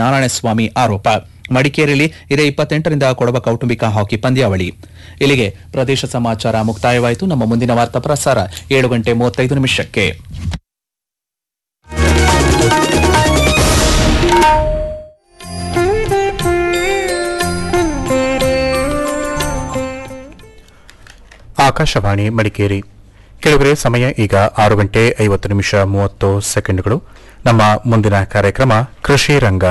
ನಾರಾಯಣಸ್ವಾಮಿ ಆರೋಪ ಮಡಿಕೇರಿಯಲ್ಲಿ ಇದೇ ಇಪ್ಪತ್ತೆಂಟರಿಂದ ಕೊಡವ ಕೌಟುಂಬಿಕ ಹಾಕಿ ಪಂದ್ಯಾವಳಿ ಇಲ್ಲಿಗೆ ಪ್ರದೇಶ ಸಮಾಚಾರ ಮುಕ್ತಾಯವಾಯಿತು ನಮ್ಮ ಮುಂದಿನ ವಾರ್ತಾ ಪ್ರಸಾರ ಏಳು ಗಂಟೆ ಮೂವತ್ತೈದು ನಿಮಿಷಕ್ಕೆ ಆಕಾಶವಾಣಿ ಮಡಿಕೇರಿ ಕೆಲವರೆ ಸಮಯ ಈಗ ಆರು ಗಂಟೆ ಐವತ್ತು ನಿಮಿಷ ಮೂವತ್ತು ಸೆಕೆಂಡ್ಗಳು ನಮ್ಮ ಮುಂದಿನ ಕಾರ್ಯಕ್ರಮ ಕೃಷಿ ರಂಗ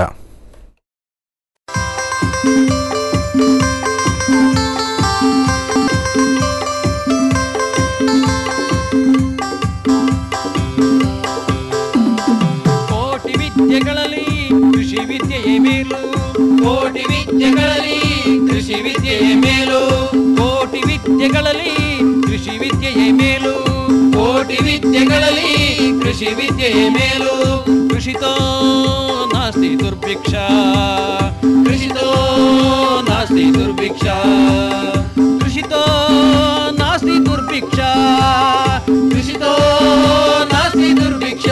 ಕೋಟಿ ವಿದ್ಯೆಗಳಲ್ಲಿ ಕೃಷಿ ವಿದ್ಯೆಯೇ ಮೇಲು ಕೋಟಿ ವಿದ್ಯೆಗಳಲ್ಲಿ ಕೃಷಿ ವಿದ್ಯೆಯೇ ಮೇಲು ಕೋಟಿ ವಿದ್ಯೆಗಳಲ್ಲಿ ಕೃಷಿ ವಿದ್ಯೆಯೇ ಮೇಲು ಕೋಟಿ ವಿದ್ಯೆಗಳಲ್ಲಿ ಕೃಷಿ ವಿದ್ಯೆಯೇ ಮೇಲು ಕೃಷಿತೋ ನಾಸ್ತಿ ದುರ್ಭಿಕ್ಷ ಕೃಷಿತೋ ನಾಸ್ತಿ ದುರ್ಭಿಕ್ಷ ಕೃಷಿತೋ ನಾಸ್ತಿ ದುರ್ಭಿಕ್ಷ ಕೃಷಿತೋ ನಾಸ್ತಿ ದುರ್ಭಿಕ್ಷ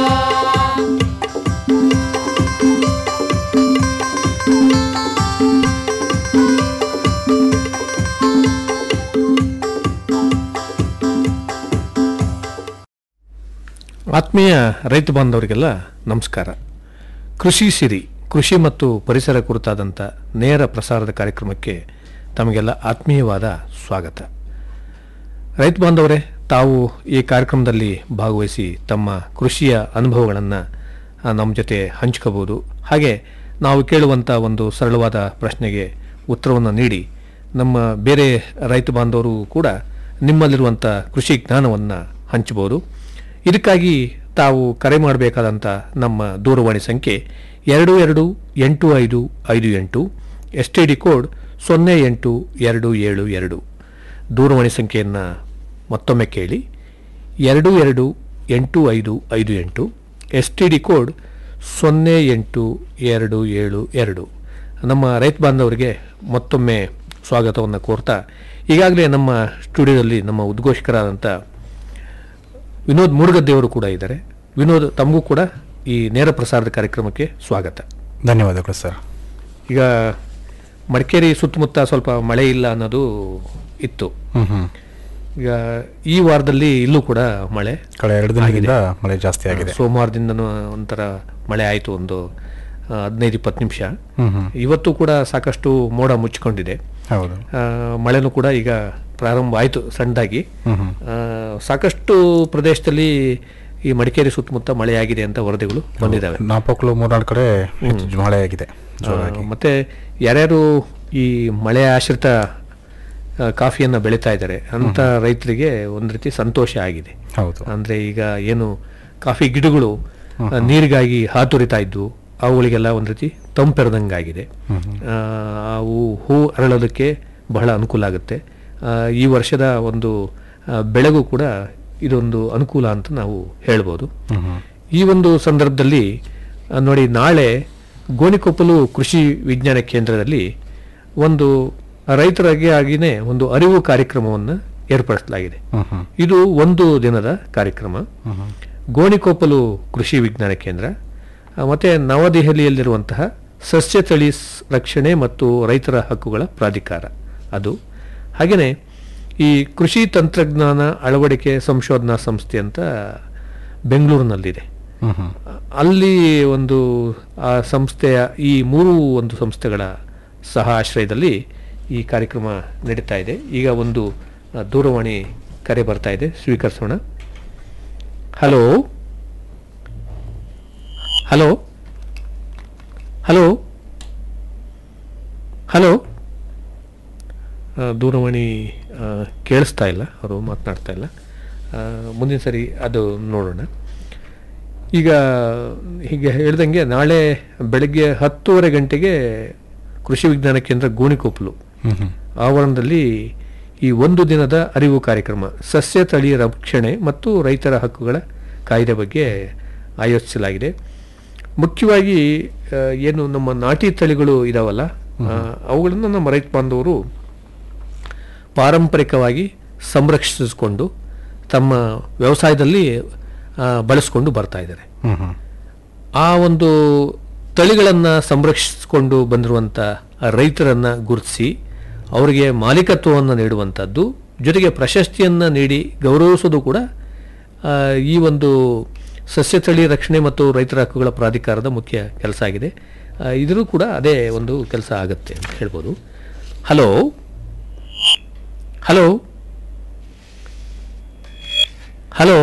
ಆತ್ಮೀಯ ರೈತ ಬಾಂಧವರಿಗೆಲ್ಲ ನಮಸ್ಕಾರ ಕೃಷಿ ಸಿರಿ ಕೃಷಿ ಮತ್ತು ಪರಿಸರ ಕುರಿತಾದಂಥ ನೇರ ಪ್ರಸಾರದ ಕಾರ್ಯಕ್ರಮಕ್ಕೆ ತಮಗೆಲ್ಲ ಆತ್ಮೀಯವಾದ ಸ್ವಾಗತ ರೈತ ಬಾಂಧವರೇ ತಾವು ಈ ಕಾರ್ಯಕ್ರಮದಲ್ಲಿ ಭಾಗವಹಿಸಿ ತಮ್ಮ ಕೃಷಿಯ ಅನುಭವಗಳನ್ನು ನಮ್ಮ ಜೊತೆ ಹಂಚ್ಕೋಬೋದು ಹಾಗೆ ನಾವು ಕೇಳುವಂಥ ಒಂದು ಸರಳವಾದ ಪ್ರಶ್ನೆಗೆ ಉತ್ತರವನ್ನು ನೀಡಿ ನಮ್ಮ ಬೇರೆ ರೈತ ಬಾಂಧವರು ಕೂಡ ನಿಮ್ಮಲ್ಲಿರುವಂಥ ಕೃಷಿ ಜ್ಞಾನವನ್ನು ಹಂಚಬಹುದು ಇದಕ್ಕಾಗಿ ತಾವು ಕರೆ ಮಾಡಬೇಕಾದಂಥ ನಮ್ಮ ದೂರವಾಣಿ ಸಂಖ್ಯೆ ಎರಡು ಎರಡು ಎಂಟು ಐದು ಐದು ಎಂಟು ಎಸ್ ಟಿ ಡಿ ಕೋಡ್ ಸೊನ್ನೆ ಎಂಟು ಎರಡು ಏಳು ಎರಡು ದೂರವಾಣಿ ಸಂಖ್ಯೆಯನ್ನು ಮತ್ತೊಮ್ಮೆ ಕೇಳಿ ಎರಡು ಎರಡು ಎಂಟು ಐದು ಐದು ಎಂಟು ಎಸ್ ಟಿ ಡಿ ಕೋಡ್ ಸೊನ್ನೆ ಎಂಟು ಎರಡು ಏಳು ಎರಡು ನಮ್ಮ ರೈತ ಬಾಂಧವರಿಗೆ ಮತ್ತೊಮ್ಮೆ ಸ್ವಾಗತವನ್ನು ಕೋರ್ತಾ ಈಗಾಗಲೇ ನಮ್ಮ ಸ್ಟುಡಿಯೋದಲ್ಲಿ ನಮ್ಮ ಉದ್ಘೋಷಕರಾದಂಥ ವಿನೋದ್ ಮೂಡುಗದ್ದೆಯವರು ಕೂಡ ಇದ್ದಾರೆ ವಿನೋದ್ ತಮಗೂ ಕೂಡ ಈ ನೇರ ಪ್ರಸಾರದ ಕಾರ್ಯಕ್ರಮಕ್ಕೆ ಸ್ವಾಗತ ಧನ್ಯವಾದಗಳು ಸರ್ ಈಗ ಮಡಿಕೇರಿ ಸುತ್ತಮುತ್ತ ಸ್ವಲ್ಪ ಮಳೆ ಇಲ್ಲ ಅನ್ನೋದು ಇತ್ತು ಹ್ಮ್ ಹ್ಮ್ ಈಗ ಈ ವಾರದಲ್ಲಿ ಇಲ್ಲೂ ಕೂಡ ಮಳೆ ಕಳೆದ ಎರಡು ದಿನದಿಂದ ಮಳೆ ಜಾಸ್ತಿ ಆಗಿದೆ ಸೋಮವಾರದಿಂದನೂ ಒಂಥರ ಮಳೆ ಆಯಿತು ಒಂದು ಆ, ಹದಿನೈದು ಇಪ್ಪತ್ತು ನಿಮಿಷ ಹ್ಮ್ ಹ್ಮ್ ಇವತ್ತು ಕೂಡ ಸಾಕಷ್ಟು ಮೋಡ ಮುಚ್ಕೊಂಡಿದೆ ಹೌದು ಆ, ಮಳೆನೂ ಕೂಡ ಈಗ ಪ್ರಾರಂಭ ಆಯಿತು ಸಣ್ಣದಾಗಿ ಹ್ಮ್ ಹ್ಮ್ ಆ, ಸಾಕಷ್ಟು ಪ್ರದೇಶದಲ್ಲಿ ಈ ಮಡಿಕೇರಿ ಸುತ್ತಮುತ್ತ ಮಳೆಯಾಗಿದೆ ಅಂತ ವರದಿಗಳು ಬಂದಿದ್ದಾವೆ ನಾಪೋಕ್ಲು ಮೂರ್ನಾಲ್ಕು ಕಡೆ ಹೆಚ್ಚು ಮಳೆ ಆಗಿದೆ ಜೋರಾಗಿ ಆ, ಮತ್ತೆ ಯಾರ್ಯಾರು ಈ ಮಳೆ ಆಶ್ರಿತ ಆ, ಕಾಫಿಯನ್ನ ಬೆಳೀತಾ ಇದ್ದಾರೆ ಅಂತ ರೈತರಿಗೆ ಒಂದು ರೀತಿ ಸಂತೋಷ ಆಗಿದೆ ಹೌದು ಅಂದ್ರೆ ಈಗ ಏನು ಕಾಫಿ ಗಿಡಗಳು ಆ, ನೀರಿಗಾಗಿ ಹಾತುರಿತಾ ಇದ್ವು ಅವುಗಳಿಗೆಲ್ಲ ಒಂದು ರೀತಿ ತಂಪೆರೆದಂಗಾಗಿದೆ ಆ, ಅವು ಹೂ ಅರಳೋದಕ್ಕೆ ಬಹಳ ಅನುಕೂಲ ಆಗುತ್ತೆ ಆ, ಈ ವರ್ಷದ ಒಂದು ಆ, ಬೆಳೆಗೂ ಕೂಡ ಇದೊಂದು ಅನುಕೂಲ ಅಂತ ನಾವು ಹೇಳ್ಬೋದು ಹ್ಮ್ ಹ್ಮ್ ಈ ಒಂದು ಸಂದರ್ಭದಲ್ಲಿ ಆ, ನೋಡಿ ನಾಳೆ ಗೋಣಿಕೊಪ್ಪಲು ಕೃಷಿ ವಿಜ್ಞಾನ ಕೇಂದ್ರದಲ್ಲಿ ಒಂದು ರೈತರಿಗೆ ಆಗಿನೇ ಒಂದು ಅರಿವು ಕಾರ್ಯಕ್ರಮವನ್ನು ಏರ್ಪಡಿಸಲಾಗಿದೆ ಹ್ಮ್ ಹ್ಮ್ ಇದು ಒಂದು ದಿನದ ಕಾರ್ಯಕ್ರಮ ಹ್ಮ್ ಹ್ಮ್ ಗೋಣಿಕೊಪ್ಪಲು ಕೃಷಿ ವಿಜ್ಞಾನ ಕೇಂದ್ರ ಆ, ಮತ್ತೆ ನವದೆಹಲಿಯಲ್ಲಿರುವಂತಹ ಸಸ್ಯ ತಳಿ ಸ್- ರಕ್ಷಣೆ ಮತ್ತು ರೈತರ ಹಕ್ಕುಗಳ ಪ್ರಾಧಿಕಾರ ಅದು ಹಾಗೆಯೇ ಈ ಕೃಷಿ ತಂತ್ರಜ್ಞಾನ ಅಳವಡಿಕೆ ಸಂಶೋಧನಾ ಸಂಸ್ಥೆ ಅಂತ ಬೆಂಗಳೂರಿನಲ್ಲಿದೆ ಹ್ಮ್ ಹ್ಮ್ ಅಲ್ಲಿ ಒಂದು ಆ ಸಂಸ್ಥೆಯ ಈ ಮೂರು ಒಂದು ಸಂಸ್ಥೆಗಳ ಸಹ ಆಶ್ರಯದಲ್ಲಿ ಈ ಕಾರ್ಯಕ್ರಮ ನಡೀತಾ ಇದೆ ಈಗ ಒಂದು ಆ, ದೂರವಾಣಿ ಕರೆ ಬರ್ತಾ ಇದೆ ಸ್ವೀಕರಿಸೋಣ ಹಲೋ ಹಲೋ ಹಲೋ ಹಲೋ ಆ, ದೂರವಾಣಿ ಆ, ಕೇಳಿಸ್ತಾ ಇಲ್ಲ ಅವರು ಮಾತನಾಡ್ತಾ ಇಲ್ಲ ಆ, ಮುಂದಿನ ಸರಿ ಅದು ನೋಡೋಣ ಈಗ ಹೀಗೆ ಹೇಳ್ದಂಗೆ ನಾಳೆ ಬೆಳಗ್ಗೆ ಹತ್ತೂವರೆ ಗಂಟೆಗೆ ಕೃಷಿ ವಿಜ್ಞಾನ ಕೇಂದ್ರ ಗೋಣಿಕೊಪ್ಪಲು ಹ್ಮ್ ಹ್ಮ್ ಆವರಣದಲ್ಲಿ ಈ ಒಂದು ದಿನದ ಅರಿವು ಕಾರ್ಯಕ್ರಮ ಸಸ್ಯ ತಳಿ ರಕ್ಷಣೆ ಮತ್ತು ರೈತರ ಹಕ್ಕುಗಳ ಕಾಯ್ದೆ ಬಗ್ಗೆ ಆಯೋಜಿಸಲಾಗಿದೆ ಮುಖ್ಯವಾಗಿ ಆ, ಏನು ನಮ್ಮ ನಾಟಿ ತಳಿಗಳು ಇದಾವಲ್ಲ ಆ, ಅವುಗಳನ್ನು ನಮ್ಮ ರೈತ ಬಾಂಧವರು ಪಾರಂಪರಿಕವಾಗಿ ಸಂರಕ್ಷಿಸಿಕೊಂಡು ತಮ್ಮ ವ್ಯವಸಾಯದಲ್ಲಿ ಆ, ಬಳಸ್ಕೊಂಡು ಬರ್ತಾ ಇದ್ದಾರೆ ಹ್ಮ್ ಹ್ಮ್ ಆ ಒಂದು ತಳಿಗಳನ್ನು ಸಂರಕ್ಷಿಸಿಕೊಂಡು ಬಂದಿರುವಂಥ ರೈತರನ್ನು ಗುರುತಿಸಿ ಅವರಿಗೆ ಮಾಲೀಕತ್ವವನ್ನು ನೀಡುವಂಥದ್ದು ಜೊತೆಗೆ ಪ್ರಶಸ್ತಿಯನ್ನು ನೀಡಿ ಗೌರವಿಸೋದು ಕೂಡ ಆ, ಈ ಒಂದು ಸಸ್ಯ ತಳಿ ರಕ್ಷಣೆ ಮತ್ತು ರೈತರ ಹಕ್ಕುಗಳ ಪ್ರಾಧಿಕಾರದ ಮುಖ್ಯ ಕೆಲಸ ಆಗಿದೆ ಆ, ಇದರೂ ಕೂಡ ಅದೇ ಒಂದು ಕೆಲಸ ಆಗುತ್ತೆ ಅಂತ ಹೇಳ್ಬೋದು ಹಲೋ ಹಲೋ ಹಲೋ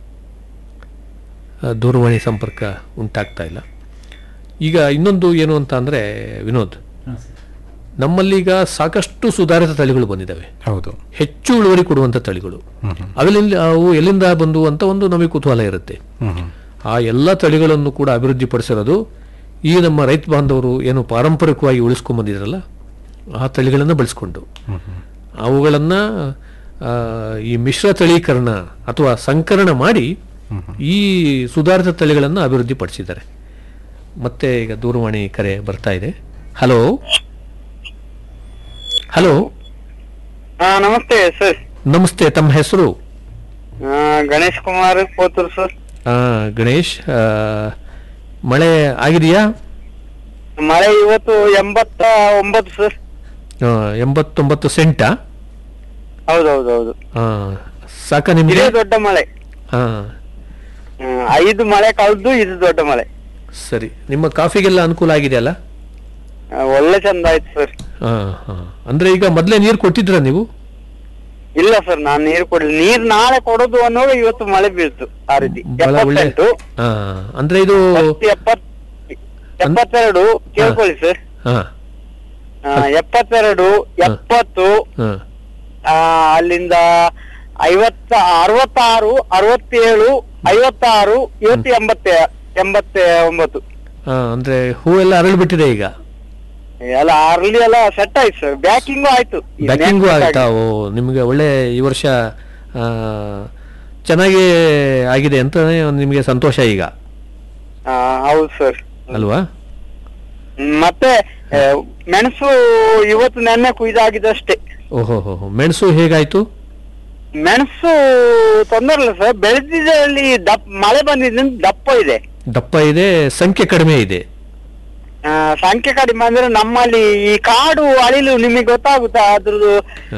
ಆ, ದೂರವಾಣಿ ಸಂಪರ್ಕ ಉಂಟಾಗ್ತಾ ಇಲ್ಲ ಈಗ ಇನ್ನೊಂದು ಏನು ಅಂತ ಅಂದರೆ ವಿನೋದ್ ನಮ್ಮಲ್ಲೀಗ ಸಾಕಷ್ಟು ಸುಧಾರಿತ ತಳಿಗಳು ಬಂದಿದ್ದಾವೆ ಹೌದು ಹೆಚ್ಚು ಇಳುವರಿ ಕೊಡುವಂಥ ತಳಿಗಳು ಅವೆಲ್ಲಿಂದ ಅವು ಎಲ್ಲಿಂದ ಬಂದು ಅಂತ ಒಂದು ನಮಗೆ ಕುತೂಹಲ ಇರುತ್ತೆ ಹ್ಮ್ ಹ್ಮ್. ಆ ಎಲ್ಲ ತಳಿಗಳನ್ನು ಕೂಡ ಅಭಿವೃದ್ಧಿಪಡಿಸಿರೋದು ಈ ನಮ್ಮ ರೈತ ಬಾಂಧವರು ಏನು ಪಾರಂಪರಿಕವಾಗಿ ಉಳಿಸ್ಕೊಂಡ್ ಬಂದಿದ್ರಲ್ಲ ಆ ತಳಿಗಳನ್ನು ಬಳಸ್ಕೊಂಡು ಅವುಗಳನ್ನು ಈ ಮಿಶ್ರ ತಳೀಕರಣ ಅಥವಾ ಸಂಕರಣ ಮಾಡಿ ಈ ಸುಧಾರಿತ ತಳಿಗಳನ್ನು ಅಭಿವೃದ್ಧಿಪಡಿಸಿದ್ದಾರೆ ಮತ್ತೆ ಈಗ ದೂರವಾಣಿ ಕರೆ ಬರ್ತಾ ಇದೆ ಹಲೋ ಹಲೋ ಹಾ ನಮಸ್ತೆ ಸರ್ ನಮಸ್ತೆ ತಮ್ಮ ಹೆಸರು ಆ, ಗಣೇಶ್ ಕುಮಾರ್ ಪೋತೂರ್ ಸರ್ ಆ, ಗಣೇಶ್ ಆ, ಮಳೆ ಆಗಿದೆಯಾ ಮಳೆ ಇವತ್ತು ಎಂಬತ್ತ ಒಂಬತ್ತು ಸರ್ ಆ, ಎಂಬತ್ತೊಂಬತ್ತು ಸೆಂಟಾ ಹೌದೌದೌದು ಆ, ಸಾಕ ನಿಮಗೆ ಇದೇ ದೊಡ್ಡ ಮಳೆ ಹಾ ಆ, ಐದು ಮಳೆ ಕಳೆದು ಇದು ದೊಡ್ಡ ಮಳೆ ಸರಿ ನಿಮ್ಮ ಕಾಫಿಗೆಲ್ಲ ಅನುಕೂಲ ಆಗಿದೆಯಲ್ಲ ಆ, ಒಳ್ಳೆ ಚಂದ ಆಯ್ತು ಸರ್ ಹಾ ಹಾ ಅಂದ್ರೆ ಈಗ ಮೊದಲೇ ನೀರು ಕೊಟ್ಟಿದ್ರ ನೀವು ಇಲ್ಲ ಸರ್ ನಾನ್ ನೀರು ಕೊಡ್ಲಿ ನೀರ್ ನಾಳೆ ಕೊಡೋದು ಅನ್ನೋದು ಇವತ್ತು ಮಳೆ ಬೀಳ್ತು ಆ ರೀತಿ ಬಹಳ ಒಳ್ಳೆ ಎಪ್ಪತ್ತೆಂಟು ಹಾ ಅಂದ್ರೆ ಇದು ಫಸ್ಟ್ ಎಪ್ಪತ್ ಎಪ್ಪತ್ತೆರಡು ಕೇಳ್ಕೊಳ್ಳಿ ಸರ್ ಹಾ ಆ, ಎಪ್ಪತ್ತೆರಡು ಎಪ್ಪತ್ತು ಹಾ ಆ, ಅಲ್ಲಿಂದ ಐವತ್ತ ಅರವತ್ತಾರು ಅರವತ್ತೇಳು ಐವತ್ತಾರು ಇವತ್ತು ಎಂಬತ್ತ ಎಂಬತ್ತ ಒಂಬತ್ತು ಹಾ ಅಂದ್ರೆ ಹೂವೆಲ್ಲ ಅರಳಿ ಬಿಟ್ಟಿದೆ ಈಗ ಎಲ್ಲ ಅರ್ಲಿ ಎಲ್ಲ ಸೆಟ್ ಆಯ್ತು ಸರ್ ಬ್ಯಾಕಿಂಗು ಆಯ್ತು ಈ ಬ್ಯಾಕಿಂಗು next ಆಯ್ತಾ ಓ ನಿಮಗೆ ಒಳ್ಳೆ ಈ ವರ್ಷ ಆ, ಚೆನ್ನಾಗಿ ಆಗಿದೆ ಅಂತ ನಿಮಗೆ ಸಂತೋಷ ಈಗ ಆ, ಹೌದು ಸರ್ ಅಲ್ವಾ ಮತ್ತೆ ಆ, ಮೆಣಸು ಇವತ್ತು ನೆನ್ನೆ ಕುಯ್ದಾಗಿದ್ದಷ್ಟೇ ಓಹೋ ಹೋ ಹೋ. ಮೆಣಸು ಹೇಗಾಯ್ತು ಮೆಣಸು ತೊಂದರೆ ಇಲ್ಲ ಸರ್ ಬೆಳೆದಿದ್ದಲ್ಲಿ ದಪ್ಪ ಮಳೆ ಬಂದಿದ್ದರಿಂದ ದಪ್ಪ ಇದೆ ದಪ್ಪ ಇದೆ ಸಂಖ್ಯೆ ಕಡಿಮೆ ಇದೆ ಆ, ಸಂಖ್ಯೆ ಕಡಿಮೆ ಅಂದ್ರೆ ನಮ್ಮಲ್ಲಿ ಈ ಕಾಡು ಅಳಿಲು ನಿಮಗೆ ಗೊತ್ತಾಗುತ್ತಾ ಅದ್ರದ್ದು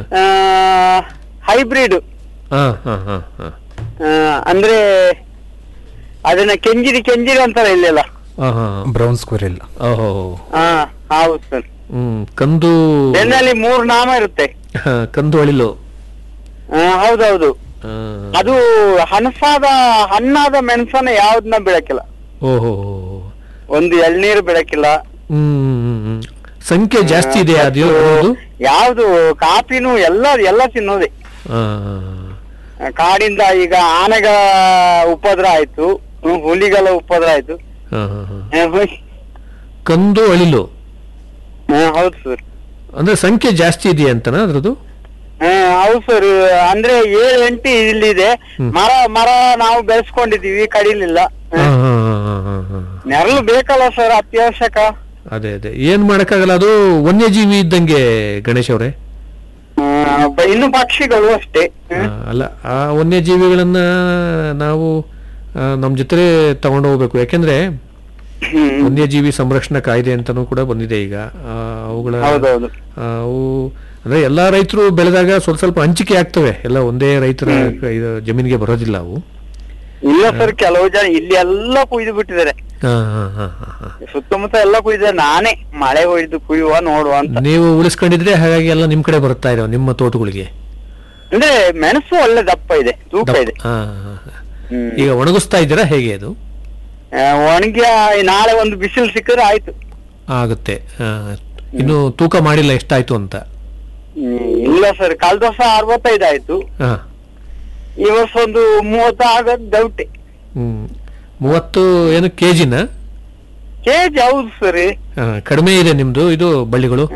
ಹೈಬ್ರಿಡ್ ಹಾ ಹಾ ಹಾ ಹಾ ಅಂದ್ರೆ ಅದನ್ನ ಕೆಂಜಿರಿ ಕೆಂಜಿರಿ ಅಂತಾರೆ ಇಲ್ಲೆಲ್ಲ ಹಾ ಹಾ ಬ್ರೌನ್ ಸ್ಕ್ವಿರಿಲ್ ಓಹೋ ಹಾ ಹೌದು ಸರ್ ಹ್ಮ್ ಕಂದು ಬೆನ್ನಲ್ಲಿ ಮೂರ್ ನಾಮ ಇರುತ್ತೆ ಹಾ, ಕಂದು ಅಳಿಲು ಆ, ಹೌದೌದು ಆ, ಅದು ಹಣಸಾದ ಹಣ್ಣಾದ ಮೆಣಸನ್ನ ಯಾವ್ದನ್ನ ಬೆಳಕಿಲ್ಲ ಓಹೋ ಒಂದು ಎಳ್ನೀರು ಬೆಳಕಿಲ್ಲ ಹ್ಮ್ ಹ್ಮ್, ಹ್ಮ್. ಸಂಖ್ಯೆ ಜಾಸ್ತಿ ಇದೆ ಅದು ಅದು ಯಾವ್ದು ಕಾಫಿನೂ ಎಲ್ಲ ಎಲ್ಲ ತಿನ್ನೋದೆ ಆ, ಆ, ಕಾಡಿಂದ ಈಗ ಆನೆಗಳ ಉಪದ್ರ ಆಯ್ತು ಹ್ಮ್, ಹುಲಿಗಳ ಉಪದ್ರ ಆಯ್ತು ಹಾ, ಹಾ, ಹಾ. ಆ, ಹೋಯ್. ಕಂದು ಅಳಿಲು ಆ, ಹೌದು ಸರ್ ಅಂದ್ರೆ ಸಂಖ್ಯೆ ಜಾಸ್ತಿ ಇದೆ ಅಂತನಾ ಅದ್ರದ್ದು ಆ, ಹೌದು ಸರ್ ಅಂದ್ರೆ ಏಳು ಎಂಟು ಇಲ್ಲಿದೆ ಮರ ಮರ ನಾವು ಬೆಳೆಸ್ಕೊಂಡಿದೀವಿ ಕಡಿಲಿಲ್ಲ ಹಾ, ಹಾ, ಹಾ, ಹಾ, ಹಾ, ಹಾ. ನೆರಳು ಬೇಕಲ್ಲ ಸರ್ ಅತ್ಯವಶ್ಯಕ ಅದೇ ಅದೇ ಏನ್ ಮಾಡಕ್ಕಾಗಲ್ಲ ಅದು ವನ್ಯಜೀವಿ ಇದ್ದಂಗೆ ಗಣೇಶ್ ಅವರೇ ಆ, ಬ- ಇನ್ನು ಪಕ್ಷಿಗಳು ಅಷ್ಟೇ ಆ, ಅಲ್ಲ ಆ ವನ್ಯಜೀವಿಗಳನ್ನ ನಾವು ಆ, ನಮ್ ಜೊತೆ ತಗೊಂಡು ಹೋಗ್ಬೇಕು ಯಾಕೆಂದ್ರೆ ಹ್ಮ್. ವನ್ಯಜೀವಿ ಸಂರಕ್ಷಣಾ ಕಾಯ್ದೆ ಅಂತಾನೂ ಕೂಡ ಬಂದಿದೆ ಈಗ ಆ, ಅವುಗಳ ಹೌದೌದು ಆ, ಅವು ಅಂದ್ರೆ ಎಲ್ಲಾ ರೈತರು ಬೆಳೆದಾಗ ಸ್ವಲ್ಪ ಸ್ವಲ್ಪ ಹಂಚಿಕೆ ಆಗ್ತವೆ ಎಲ್ಲ ಒಂದೇ ರೈತರ ಇದು ಜಮೀನಿಗೆ ಬರೋದಿಲ್ಲ ಅವು ಇಲ್ಲ ಸರ್ ಕೆಲವು ಜನ ಇಲ್ಲಿ ಎಲ್ಲ ಕುಯ್ದು ಬಿಟ್ಟಿದ್ದಾರೆ ಹಾ, ಹಾ, ಹಾ, ಹಾ, ಹಾ. ಸುತ್ತಮುತ್ತ ಎಲ್ಲ ಕುಯ್ದಿದ್ದಾರೆ ನಾನೇ ಮಳೆ ಹೊಯ್ದು ಕುಯ್ಯುವ ನೋಡುವ ಅಂತ ನೀವು ಉಳಿಸ್ಕೊಂಡಿದ್ರೆ ಹಾಗಾಗಿ ಎಲ್ಲ ನಿಮ್ ಕಡೆ ಬರ್ತಾ ಇರೋ ನಿಮ್ಮ ತೋಟಗಳಿಗೆ ಅಂದ್ರೆ ಮೆಣಸು ಒಳ್ಳೆ ದಪ್ಪ ಇದೆ ತೂಕ ದಪ್ಪ- ಇದೆ ಹಾ, ಹಾ, ಹಾ. ಹ್ಮ್. ಈಗ ಒಣಗಿಸ್ತಾ ಇದ್ದೀರಾ ಹೇಗೆ ಅದು ಆ, ಒಣಗಿ ಆ, ನಾಳೆ ಒಂದು ಬಿಸಿಲು ಸಿಕ್ಕಿದ್ರೆ ಆಯ್ತು ಆಗುತ್ತೆ ಆ, ಇನ್ನು ತೂಕ ಮಾಡಿಲ್ಲ ಎಷ್ಟಾಯ್ತು ಅಂತ ಹ್ಮ್, ಇಲ್ಲ ಸರ್ ಕಳೆದ ವರ್ಷ ಅರವತ್ತೈದು ಆಯ್ತು ಹಾ ಈ ವರ್ಷ ಒಂದು ಮೂವತ್ತು ಆಗದ್ ಡೌಟೆ ಹ್ಮ್ ಮೂವತ್ತು ಏನು ಕೆಜಿನ ಕೆಜಿ ಹೌದು ಸರ್ ಕಡಿಮೆ ಇದೆ ನಿಮ್ದು ಇದು ಬಳ್ಳಿಗಳು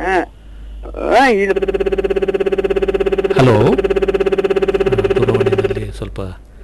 ಹಲೋ ದೂರವಾಣಿಯಲ್ಲಿ ಸ್ವಲ್ಪ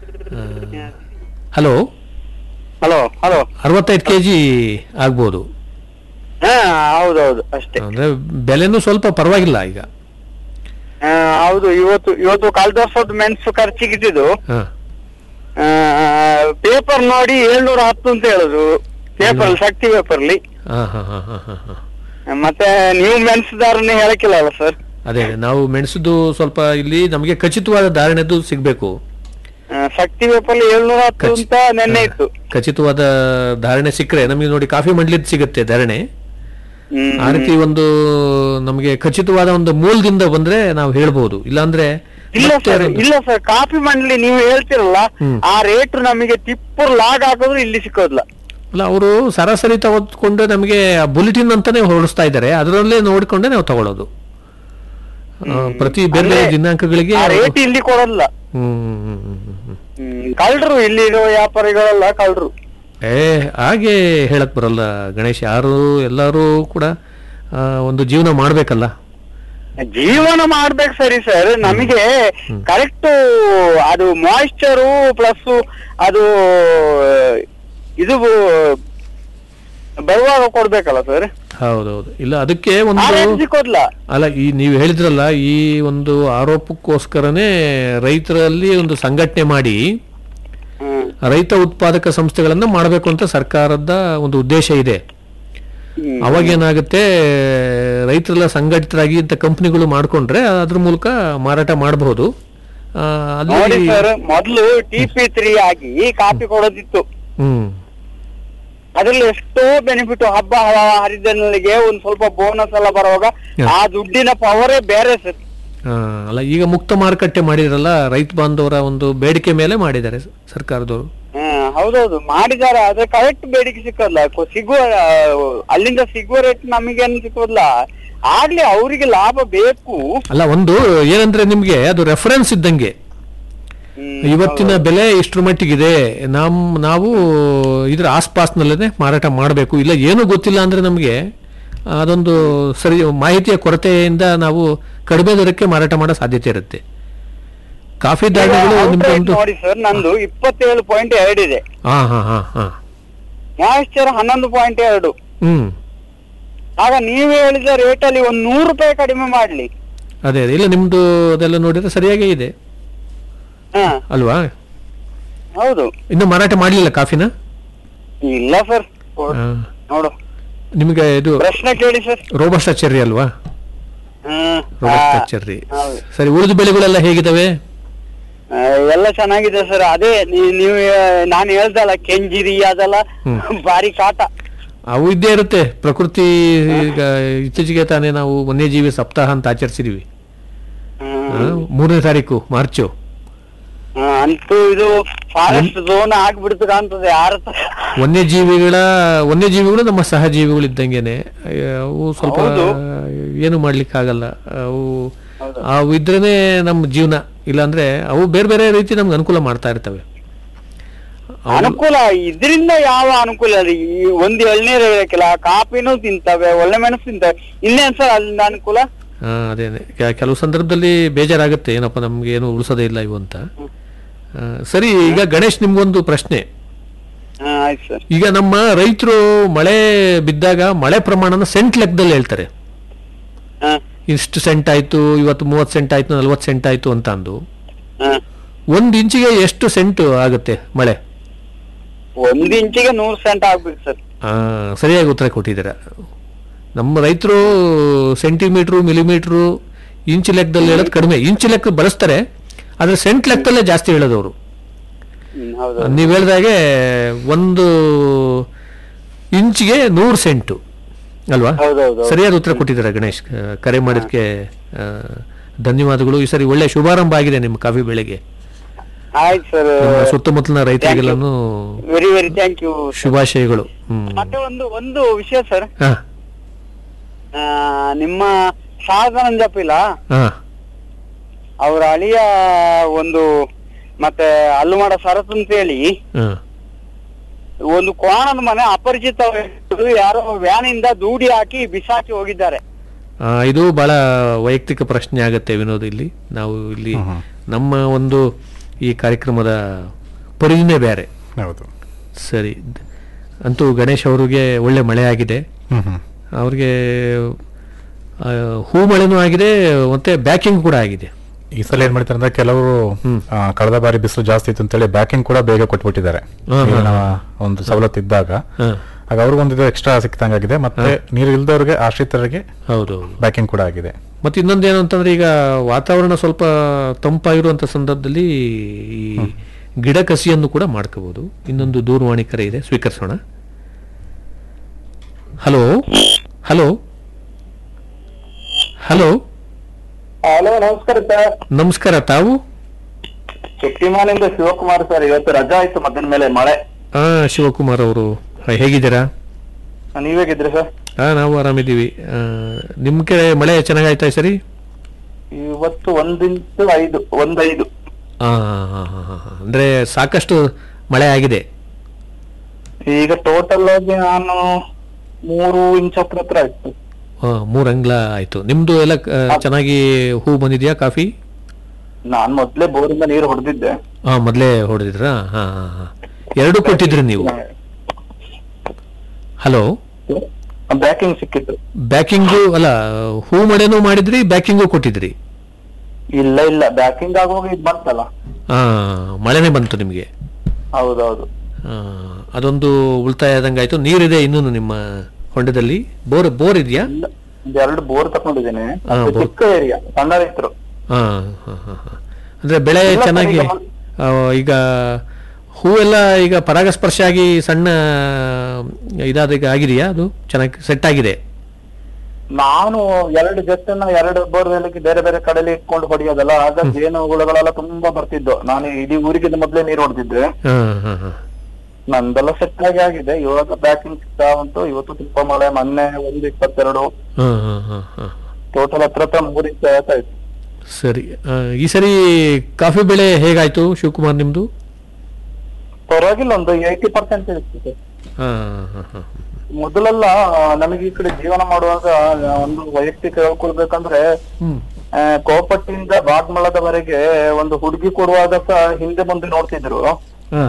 ಹಲೋ ಹಲೋ ಹಲೋ ಅರವತ್ತೈದು ಕೆ ಜಿ ಆಗ್ಬೋದು ಹಾ ಹೌದೌದು ಅಷ್ಟೇ ಅಂದ್ರೆ ಬೆಲೆನೂ ಸ್ವಲ್ಪ ಪರವಾಗಿಲ್ಲ ಈಗ ಆ, ಹೌದು ಇವತ್ತು ಇವತ್ತು ಕಳೆದ ವರ್ಷದ ಮೆಣಸು ಖರ್ಚಿಗಿಟ್ಟಿದ್ದು ಹಾ ಪೇಪರ್ ನೋಡಿ ಏಳ್ನೂರ ಹತ್ತು ಅಂತ ಹೇಳುದು ಪೇಪರ್ ಶಕ್ತಿ ಪೇಪರ್ಲಿ ಹಾ ಹಾ ಹಾ ಹಾ ಹಾ ಹಾ ಮತ್ತೆ ನೀವು ಮೆಣಸುದಾರನ್ನ ಹೇಳಕ್ಕಿಲ್ಲ ಅಲ್ಲ ಸರ್ ಅದೇ ನಾವು ಮೆಣಸುದು ಸ್ವಲ್ಪ ಇಲ್ಲಿ ನಮಗೆ ಖಚಿತವಾದ ಧಾರಣೆದು ಸಿಗಬೇಕು ಶಕ್ತಿ ವೇಪಲ್ಲಿ ಏಳ್ನೂರ ಹತ್ತು ಅಂತ ನೆನ್ನೆ ಇತ್ತು ಖಚಿತವಾದ ಧಾರಣೆ ಸಿಕ್ಕರೆ ನಮಗೆ ನೋಡಿ ಕಾಫಿ ಮಂಡ್ಲಿದ್ ಸಿಗುತ್ತೆ ಧಾರಣೆ ಹ್ಮ್ ಆ ರೀತಿ ಒಂದು ನಮಗೆ ಖಚಿತವಾದ ಒಂದು ಮೂಲದಿಂದ ಬಂದ್ರೆ ನಾವು ಹೇಳ್ಬೋದು ಇಲ್ಲಾಂದ್ರೆ ಇಲ್ಲ ಮತ್ತೆ ಸರ್ ಅದೊಂದು- ಇಲ್ಲ ಸರ್ ಕಾಫಿ ಮಂಡಳಿ ನೀವು ಹೇಳ್ತಿರಲ್ಲ ಹ್ಮ್. ಆ ರೇಟ್ ನಮಗೆ ತಿಪ್ಪರ್ ಲಾಗ್ ಹಾಕಿದ್ರು ಇಲ್ಲಿ ಸಿಕ್ಕೋದಿಲ್ಲ ಅಲ್ಲ ಅವರು ಸರಾಸರಿ ತಗೊಂಡ್ಕೊಂಡು ನಮಗೆ ಬುಲೆಟಿನ್ ಅಂತಾನೆ ಹೊರಡಿಸ್ತಾ ಇದ್ದಾರೆ ಅದರಲ್ಲೇ ನೋಡಿಕೊಂಡೇ ನಾವು ತಗೊಳ್ಳೋದು ಆ, ಪ್ರತಿ ಬೇರೆ ಬೇರೆ ಅಂದ್ರೆ ದಿನಾಂಕಗಳಿಗೆ ಆ ರೇಟ್ ಇಲ್ಲಿ ಕೊಡೋದಿಲ್ಲ ಹ್ಮ್ ಹ್ಮ್, ಹ್ಮ್, ಹ್ಮ್, ಹ್ಮ್. ಹ್ಮ್ ಕಳ್ರು ಇಲ್ಲಿರೋ ವ್ಯಾಪಾರಿಗಳೆಲ್ಲ ಕಳ್ರು ಏ ಹಾಗೆ ಹೇಳಕ್ ಬರಲ್ಲ ಗಣೇಶ್ ಯಾರು ಎಲ್ಲರೂ ಕೂಡ ಆ, ಒಂದು ಜೀವನ ಮಾಡ್ಬೇಕಲ್ಲ ಜೀವನ ಮಾಡ್ಬೇಕು ಸರಿ ಸರ್ ನಮಗೆ ಕರೆಕ್ಟ್ ಅದು ಮಾಯಿಶ್ಚರು ಪ್ಲಸ್ ಅದು ಇದು ಬರುವಾಗ ಕೊಡ್ಬೇಕಲ್ಲ ಸರ್ ಹೌದೌದು ಇಲ್ಲ ಅದಕ್ಕೆ ಆ ಒಂದು ರೇಟ್ ಸಿಕ್ಕೋದಿಲ್ಲ ಅಲ್ಲ ಈ ನೀವು ಹೇಳಿದ್ರಲ್ಲ ಈ ಒಂದು ಆರೋಪಕ್ಕೋಸ್ಕರನೇ ರೈತರಲ್ಲಿ ಒಂದು ಸಂಘಟನೆ ಮಾಡಿ ಹ್ಮ್ ರೈತ ಉತ್ಪಾದಕ ಸಂಸ್ಥೆಗಳನ್ನ ಮಾಡಬೇಕು ಅಂತ ಸರ್ಕಾರದ ಒಂದು ಉದ್ದೇಶ ಇದೆ ಹ್ಮ್. ಅವಾಗ ಏನಾಗುತ್ತೆ ರೈತರೆಲ್ಲ ಸಂಘಟಿತರಾಗಿ ಇಂಥ ಕಂಪ್ನಿಗಳು ಮಾಡ್ಕೊಂಡ್ರೆ ಅದ್ರ ಮೂಲಕ ಮಾರಾಟ ಮಾಡಬಹುದು ನೋಡಿ ಅಲ್ಲಿ ಸರ್ ಮೊದ್ಲು ಟಿ ಪಿ ತ್ರೀ ಆಗಿ ಕಾಪಿ ಕೊಡೋದಿತ್ತು ಹ್ಮ್ ಅದ್ರಲ್ಲಿ ಎಷ್ಟೋ ಬೆನಿಫಿಟ್ ಹಬ್ಬ ಹರಿದಿನಗಳಿಗೆ ಒಂದ್ ಸ್ವಲ್ಪ ಬೋನಸ್ ಎಲ್ಲ ಬರುವಾಗ ಹ. ಆ ದುಡ್ಡಿನ ಪವರೇ ಬೇರೆ ಸರ್ ಆ, ಅಲ್ಲ ಈಗ ಮುಕ್ತ ಮಾರುಕಟ್ಟೆ ಮಾಡಿದ್ರಲ್ಲ ರೈತ ಬಾಂಧವರ ಒಂದು ಬೇಡಿಕೆ ಮೇಲೆ ಮಾಡಿದ್ದಾರೆ ಸರ್ಕಾರದವರು ಹ್ಮ್ ಹೌದೌದು ಮಾಡಿದ್ದಾರೆ ಆದ್ರೆ ಕರೆಕ್ಟ್ ಬೇಡಿಕೆ ಸಿಕ್ಕೋಲ್ಲ ಕೊ- ಸಿಗುವ ಆ, ಅಲ್ಲಿಂದ ಸಿಗುವ ರೇಟ್ ನಮಗೇನು ಸಿಕ್ಕೋದಿಲ್ಲ ಆಗ್ಲಿ ಅವರಿಗೆ ಲಾಭ ಬೇಕು ಅಲ್ಲ ಒಂದು ಏನಂದ್ರೆ ನಿಮ್ಗೆ ಅದು ರೆಫರೆನ್ಸ್ ಇದ್ದಂಗೆ ಹ್ಮ್, ಇವತ್ತಿನ ಬೆಲೆ ಇಷ್ಟ್ರ ಮಟ್ಟಿಗಿದೆ ನಮ್ ನಾವು ಇದ್ರ ಆಸ್ಪಾಸ್ನಲ್ಲೇ ಮಾರಾಟ ಮಾಡಬೇಕು ಇಲ್ಲ ಏನು ಗೊತ್ತಿಲ್ಲ ಅಂದ್ರೆ ನಮಗೆ ಅದೊಂದು ಸರಿ ಮಾಹಿತಿಯ ಕೊರತೆಯಿಂದ ನಾವು ಕಡಿಮೆ ದರಕ್ಕೆ ಮಾರಾಟ ಮಾಡೋ ಸಾಧ್ಯತೆ ಇರುತ್ತೆ ಕಾಫಿ ಈಗ ಧಾನ್ಯಗಳು outright ನಿಮ್ಗೆ ಒಂದು ನೋಡಿ ಸರ್ ನಂದು ಇಪ್ಪತ್ತೇಳು ಪಾಯಿಂಟ್ ಎರಡು ಇದೆ ಹಾ ಹಾ ಹಾ ಹಾ ಮಾಯಿಶ್ಚರ್ ಹನ್ನೊಂದು ಪಾಯಿಂಟ್ ಎರಡು ಹ್ಮ್ ಆಗ ನೀವು ಹೇಳಿದ ರೇಟ್ ಅಲ್ಲಿ ಒಂದ್ ನೂರು ರೂಪಾಯಿ ಕಡಿಮೆ ಮಾಡ್ಲಿ ಅದೇ ಅದೇ ಇಲ್ಲ ನಿಮ್ದು ಅದೆಲ್ಲ ನೋಡಿದ್ರೆ ಸರಿಯಾಗೇ ಇದೆ ಹ ಅಲ್ವಾ ಹೌದು ಇನ್ನು ಮಾರಾಟ ಮಾಡಲಿಲ್ಲ ಕಾಫಿನ ಇಲ್ಲ ಸರ್ ಆ, ನೋಡು ನಿಮಗೆ ಇದು ಪ್ರಶ್ನೆ ಕೇಳಿ ಸರ್ ರೋಬಸ್ಟ ಚೆರ್ರಿ ಅಲ್ವಾ ಹ್ಮ್ ರೋಬಸ್ಟ ಆ, ಚೆರ್ರಿ ಹೌದು. ಸರಿ ಉಳಿದ ಬೆಳೆಗಳೆಲ್ಲ ಹೇಗಿದಾವೆ ಆ, ಎಲ್ಲ ಚೆನ್ನಾಗಿದೆ ಸರ್ ಅದೇ ನೀ- ನೀವು ನಾನು ಹೇಳ್ದಲ್ಲ ಕೆಂಜಿರಿ ಅದೆಲ್ಲ ಭಾರಿ ಕಾಟ ಅವು ಇದ್ದೇ ಇರುತ್ತೆ ಪ್ರಕೃತಿ ಈಗ ಇತ್ತೀಚೆಗೆ ತಾನೇ ನಾವು ವನ್ಯಜೀವಿ ಸಪ್ತಾಹ ಅಂತ ಆಚರಿಸಿದೀವಿ ಹ್ಮ್. ಆ, ಮೂರನೇ ತಾರೀಕು ಮಾರ್ಚು ಆ, ಅಂತೂ ಇದು ಫಾರೆಸ್ಟ್ ಝೋನ್ ಆಗ್ಬಿಡ್ತು ಕಾಣ್ತದೆ ಯಾರ ವನ್ಯಜೀವಿಗಳ ವನ್ಯಜೀವಿಗಳು ನಮ್ಮ ಸಹಜೀವಿಗಳು ಇದ್ದಂಗೆನೆ ಅವು ಸ್ವಲ್ಪ ಹೌದು. ಏನು ಮಾಡ್ಲಿಕ್ಕೆ ಆಗಲ್ಲ ಅವು ಹೌದು. ಅವು ಇದ್ರೇನೆ ನಮ್ಮ ಜೀವನ ಇಲ್ಲಾಂದ್ರೆ ಅವು ಬೇರೆ ಬೇರೆ ರೀತಿ ನಮ್ಗೆ ಅನುಕೂಲ ಮಾಡ್ತಾ ಇರ್ತವೆ ಅವು- ಅನುಕೂಲ ಇದರಿಂದ ಯಾವ ಅನುಕೂಲ ಇಲ್ಲ ಈ ಒಂದು ಎಳ್ನೀರು ಇರಕ್ಕಿಲ್ಲ ಕಾಫಿನೂ ತಿಂತವೆ ಒಳ್ಳೆ ಮೆಣಸು ತಿಂತವೆ ಇನ್ನೇನ್ ಸರ್ ಅಲ್ಲಿಂದ ಅನುಕೂಲ ಹಾ ಅದೇನೆ ಕೆ- ಕೆಲವು ಸಂದರ್ಭದಲ್ಲಿ ಬೇಜಾರಾಗುತ್ತೆ ಏನಪ್ಪ ನಮ್ಗೆ ಏನು ಉಳಿಸೋದೇ ಇಲ್ಲ ಇವು ಅಂತ ಆ, ಸರಿ ಈಗ ಗಣೇಶ್ ನಿಮ್ಗೊಂದು ಪ್ರಶ್ನೆ ಹಾ ಆಯ್ತು ಸರ್ ಈಗ ನಮ್ಮ ರೈತರು ಮಳೆ ಬಿದ್ದಾಗ ಮಳೆ ಪ್ರಮಾಣನ ಸೆಂಟ್ ಲೆಕ್ಕದಲ್ಲಿ ಹೇಳ್ತಾರೆ ಹಾ ಇಷ್ಟು ಸೆಂಟ್ ಆಯ್ತು ಇವತ್ತು ಮೂವತ್ತು ಸೆಂಟ್ ಆಯ್ತು ನಲ್ವತ್ತು ಸೆಂಟ್ ಆಯ್ತು ಅಂತ ಅಂದು ಹಾ ಒಂದು ಇಂಚಿಗೆ ಎಷ್ಟು ಸೆಂಟ್ ಆಗುತ್ತೆ ಮಳೆ ಒಂದ್ ಇಂಚಿಗೆ ನೂರು ಸೆಂಟ್ ಆಗ್ಬೇಕು ಸರ್ ಆ, ಸರಿಯಾಗಿ ಉತ್ತರ ಕೊಟ್ಟಿದ್ದೀರಾ ನಮ್ಮ ರೈತರು ಸೆಂಟಿಮೀಟ್ರು ಮಿಲಿಮೀಟ್ರು ಇಂಚ್ ಲೆಕ್ಕದಲ್ಲಿ ಹೇಳೋದು ಕಡಿಮೆ ಇಂಚ್ ಲೆಕ್ಕ ಬಳಸ್ತಾರೆ ಆದ್ರೆ ಸೆಂಟ್ ಲೆಕ್ಕದಲ್ಲೇ ಜಾಸ್ತಿ ಹೇಳೋದು ಅವರು ಹ್ಮ್ ಹೌದು ನೀವು ಹೇಳಿದಾಗೆ ಒಂದು ಇಂಚಿಗೆ ನೂರು ಸೆಂಟು ಅಲ್ವಾ ಹೌದೌದು ಸರಿಯಾದ ಉತ್ತರ ಕೊಟ್ಟಿದ್ದೀರಾ ಗಣೇಶ್ ಆ, ಕರೆ ಮಾಡೋದಕ್ಕೆ ಆ, ಧನ್ಯವಾದಗಳು ಈ ಸರಿ ಒಳ್ಳೆ ಶುಭಾರಂಭ ಆಗಿದೆ ನಿಮ್ಮ ಕಾಫಿ ಬೆಳೆಗೆ ಆಯ್ತು ಸರ್ ನಿಮ್ಮ ಸುತ್ತಮುತ್ತಲಿನ ರೈತರಿಗೆಲ್ಲನೂ ವೆರಿ ವೆರಿ ಥ್ಯಾಂಕ್ ಯು ಶುಭಾಶಯಗಳು ಹ್ಮ್ ಮತ್ತೆ ಒಂದು ಒಂದು ವಿಷಯ ಸರ್ ಹಾ ನಿಮ್ಮ ಶಾರದಾನಂದ ಇಲ್ಲ ಹಾ ಅವ್ರ ಅಳಿಯ ಒಂದು ಮತ್ತೆ ಅಲ್ಲು ಮಾಡೋ ಸರತ್ ಅಂತ ಹೇಳಿ ಹಾ ಒಂದು ಕೋಣದ ಮನೆ ಅಪರಿಚಿತ ವ್ಯಕ್ತಿಗಳು ಯಾರೋ ವ್ಯಾನ್ ಇಂದ ದೂಡಿ ಹಾಕಿ ಬಿಸಾಕಿ ಹೋಗಿದ್ದಾರೆ ಆ, ಇದು ಬಹಳ ವೈಯಕ್ತಿಕ ಪ್ರಶ್ನೆ ಆಗತ್ತೆ ವಿನೋದ್ ಇಲ್ಲಿ ನಾವು ಇಲ್ಲಿ ನಮ್ಮ ಒಂದು ಈ ಕಾರ್ಯಕ್ರಮದ ಪರಿಧಿನೇ ಬೇರೆ ಹೌದು ಸರಿ ಅಂತೂ ಗಣೇಶ್ ಅವರಿಗೆ ಒಳ್ಳೆ ಮಳೆ ಆಗಿದೆ ಹ್ಮ್ ಹ್ಮ್ ಅವ್ರಿಗೆ ಆ, ಹೂ ಮಳೆನೂ ಆಗಿದೆ ಮತ್ತೆ ಬ್ಯಾಕಿಂಗ್ ಕೂಡ ಆಗಿದೆ ಈ ಸಲ ಏನ್ ಮಾಡ್ತಾರೆ ಅಂದ್ರೆ ಕೆಲವರು ಆ, ಕಳೆದ ಬಾರಿ ಬಿಸಿಲು ಜಾಸ್ತಿ ಇತ್ತು ಅಂತೇಳಿ ಬ್ಯಾಕಿಂಗ್ ಕೂಡ ಬೇಗ ಕೊಟ್ಬಿಟ್ಟಿದ್ದಾರೆ ಹಾ, ಹಾ, ನೀರಿನ ಒಂದು ಸವಲತ್ತು ಇದ್ದಾಗ ಹಾ. ಆಗ ಅವ್ರಿಗೊಂದು ಎಕ್ಸ್ಟ್ರಾ ಸಿಕ್ತಂಗಾಗಿದೆ ಮತ್ತೆ ನೀರು ಇಲ್ದವ್ರಿಗೆ ಆಶ್ರಿತರಿಗೆ ಹೌದು ಬ್ಯಾಕಿಂಗ್ ಕೂಡ ಆಗಿದೆ ಮತ್ತೆ ಇನ್ನೊಂದು ಏನು ಅಂತಂದ್ರೆ ಈಗ ವಾತಾವರಣ ಸ್ವಲ್ಪ ತಂಪಾಗಿರುವಂತ ಸಂದರ್ಭದಲ್ಲಿ ಈ ಗಿಡ ಕಸಿಯನ್ನು ಕೂಡ ಮಾಡ್ಕೋಬಹುದು ಇನ್ನೊಂದು ದೂರವಾಣಿ ಕರೆ ಇದೆ ಸ್ವೀಕರಿಸೋಣ ಹಲೋ ಹಲೋ ಹಲೋ ಹಲೋ ನಮಸ್ಕಾರ ಸರ್ ನಮಸ್ಕಾರ ತಾವು ಶಕ್ತಿಮಾನಿಂದ ಶಿವಕುಮಾರ್ ಸರ್ ಇವತ್ತು ರಜಾ ಆಯ್ತು ಮಧ್ಯಾಹ್ನ ಮೇಲೆ ಮಳೆ ಆ ಶಿವಕುಮಾರ್ ಅವರು ಹೇಗಿದ್ದೀರಾ ನೀವ್ ಹೇಗಿದ್ರಿ ಸರ್ ಹಾ ನಾವು ಆರಾಮಿದ್ದೀವಿ ಆ, ನಿಮ್ ಕಡೆ ಮಳೆ ಚೆನ್ನಾಗಾಯ್ತಾ ಈ ಸರಿ ಇವತ್ತು ಒಂದಿಂಟು ಐದು ಒಂದೈದು ಆ, ಹಾ, ಹಾ, ಹಾ, ಹಾ, ಹಾ. ಅಂದ್ರೆ ಸಾಕಷ್ಟು ಮಳೆ ಆಗಿದೆ ಈಗ ಟೋಟಲ್ ಆಗಿ ನಾನು ಮೂರು ಇಂಚ್ ಹತ್ರ ಹತ್ರ ಆಯ್ತು ಆ, ಮೂರ್ ಅಂಗ್ಲ ಆಯ್ತು ನಿಮ್ದು ಎಲ್ಲ ಆ, ಚೆನ್ನಾಗಿ ಹೂ ಬಂದಿದ್ಯಾ ಕಾಫಿ ನಾನ್ ಮೊದ್ಲೇ ಬೋರಿಂದ ನೀರು ಹೊಡೆದಿದ್ದೆ ಹಾ ಮೊದ್ಲೇ ಹೊಡೆದಿದ್ರಾ ಹಾ ಹಾ ಹಾ ಎರಡು ಕೊಟ್ಟಿದ್ರಿ ನೀವು ಹಲೋ ಬ್ಯಾಕಿಂಗ್ ಸಿಕ್ಕಿತ್ತು ಬ್ಯಾಕಿಂಗು ಅಲ್ಲ ಹೂ ಮಳೆನೂ ಮಾಡಿದ್ರಿ ಬ್ಯಾಕಿಂಗು ಕೊಟ್ಟಿದ್ರಿ ಇಲ್ಲ ಇಲ್ಲ ಬ್ಯಾಕಿಂಗ್ ಆಗುವಾಗ ಇದ್ ಬಂತಲ್ಲ ಹಾ ಮಳೆನೇ ಬಂತು ನಿಮಗೆ ಹೌದೌದು ಅದೊಂದು ಉಳಿತಾಯ ಆದಂಗೆ ಆಯ್ತು ನೀರಿದೆ ಇನ್ನೂ ನಿಮ್ಮ ಹೊಂಡದಲ್ಲಿ ಬೋರ್ ಬೋರ್ ಇದೆಯಾ ಇಲ್ಲ ಒಂದ್ ಎರಡು ಬೋರ್ ತಕೊಂಡಿದ್ದೇನೆ ಹಾ, ಅದು ಬೋರ್. ಚಿಕ್ಕ ಏರಿಯಾ ಸಣ್ಣ ರೈತರು ಹಾ ಹಾ ಹಾ ಹಾ. ಅಂದ್ರೆ ಬೆಳೆ ಇಲ್ಲ ಸರ್, ಚೆನ್ನಾಗಿ ಈಗ ಮನ್- ಆ, ಈಗ ಹೂವೆಲ್ಲ ಈಗ ಪರಾಗಸ್ಪರ್ಶ ಆಗಿ ಸಣ್ಣ ಇದಾದ ಈಗ ಆಗಿದೆಯಾ ಅದು ಚೆನ್ನಾಗಿ ಸೆಟ್ ಆಗಿದೆ ನಾನು ಎರಡು ಜೆಟ್ಟನ್ನ ಎರಡು ಬೋರ್ವೆಲ್ಗೆ ಬೇರೆ ಬೇರೆ ಕಡೆಯಲ್ಲಿ ಇಟ್ಕೊಂಡು ಹೊಡೆಯೋದಲ್ಲ ಆಗ ಜೇನು ಹುಳುಗಳೆಲ್ಲ ತುಂಬಾ ಬರ್ತಿದ್ದು ನಾನು ಇಡೀ ಊರಿಗೆ ಮೊದ್ಲೇ ನೀರು ಹೊಡೆದಿದ್ದೆ ಹಾ ಹಾ ಹಾ ನಂದೆಲ್ಲ ಸೆಟ್ ಆಗಿ ಆಗಿದೆ ಇವಾಗ ಬ್ಯಾಕಿಂಗ್ ಸಿಗ್ತಾ ಉಂಟು ಇವತ್ತು ತುಂಬ ಮಳೆ ಮೊನ್ನೆ ಒಂದು ಇಪ್ಪತ್ತೆರಡು ಹಾ ಹಾ ಹಾ ಹಾ ಟೋಟಲ್ ಹತ್ರ ಹತ್ರ ಮೂರು ಇಂಚ್ ಆಯ್ತು ಸರಿ ಆ, ಈ ಸರಿ ಕಾಫಿ ಬೆಳೆ ಹೇಗಾಯ್ತು ಶಿವಕುಮಾರ್ ನಿಮ್ದು ಪರವಾಗಿಲ್ಲ ಒಂದು ಏಯ್ಟಿ ಪರ್ಸೆಂಟ್ ಇರ್ತದೆ ಹಾ ಹಾ ಹಾ ಮೊದಲೆಲ್ಲ ಆ, ನಮಗೆ ಈ ಕಡೆ ಜೀವನ ಮಾಡುವಾಗ ಆ, ಒಂದು ವೈಯಕ್ತಿಕ ಹೇಳ್ಕೊಳ್ಬೇಕಂದ್ರೆ ಹ್ಮ್ ಆ, ಕೋಪಟ್ಟಿಯಿಂದ ಬಾಗ್ಮಳದವರೆಗೆ ಒಂದು ಹುಡುಗಿ ಕೊಡುವಾಗ ಸಹ ಹಿಂದೆ ಮುಂದೆ ನೋಡ್ತಿದ್ರು ಹಾ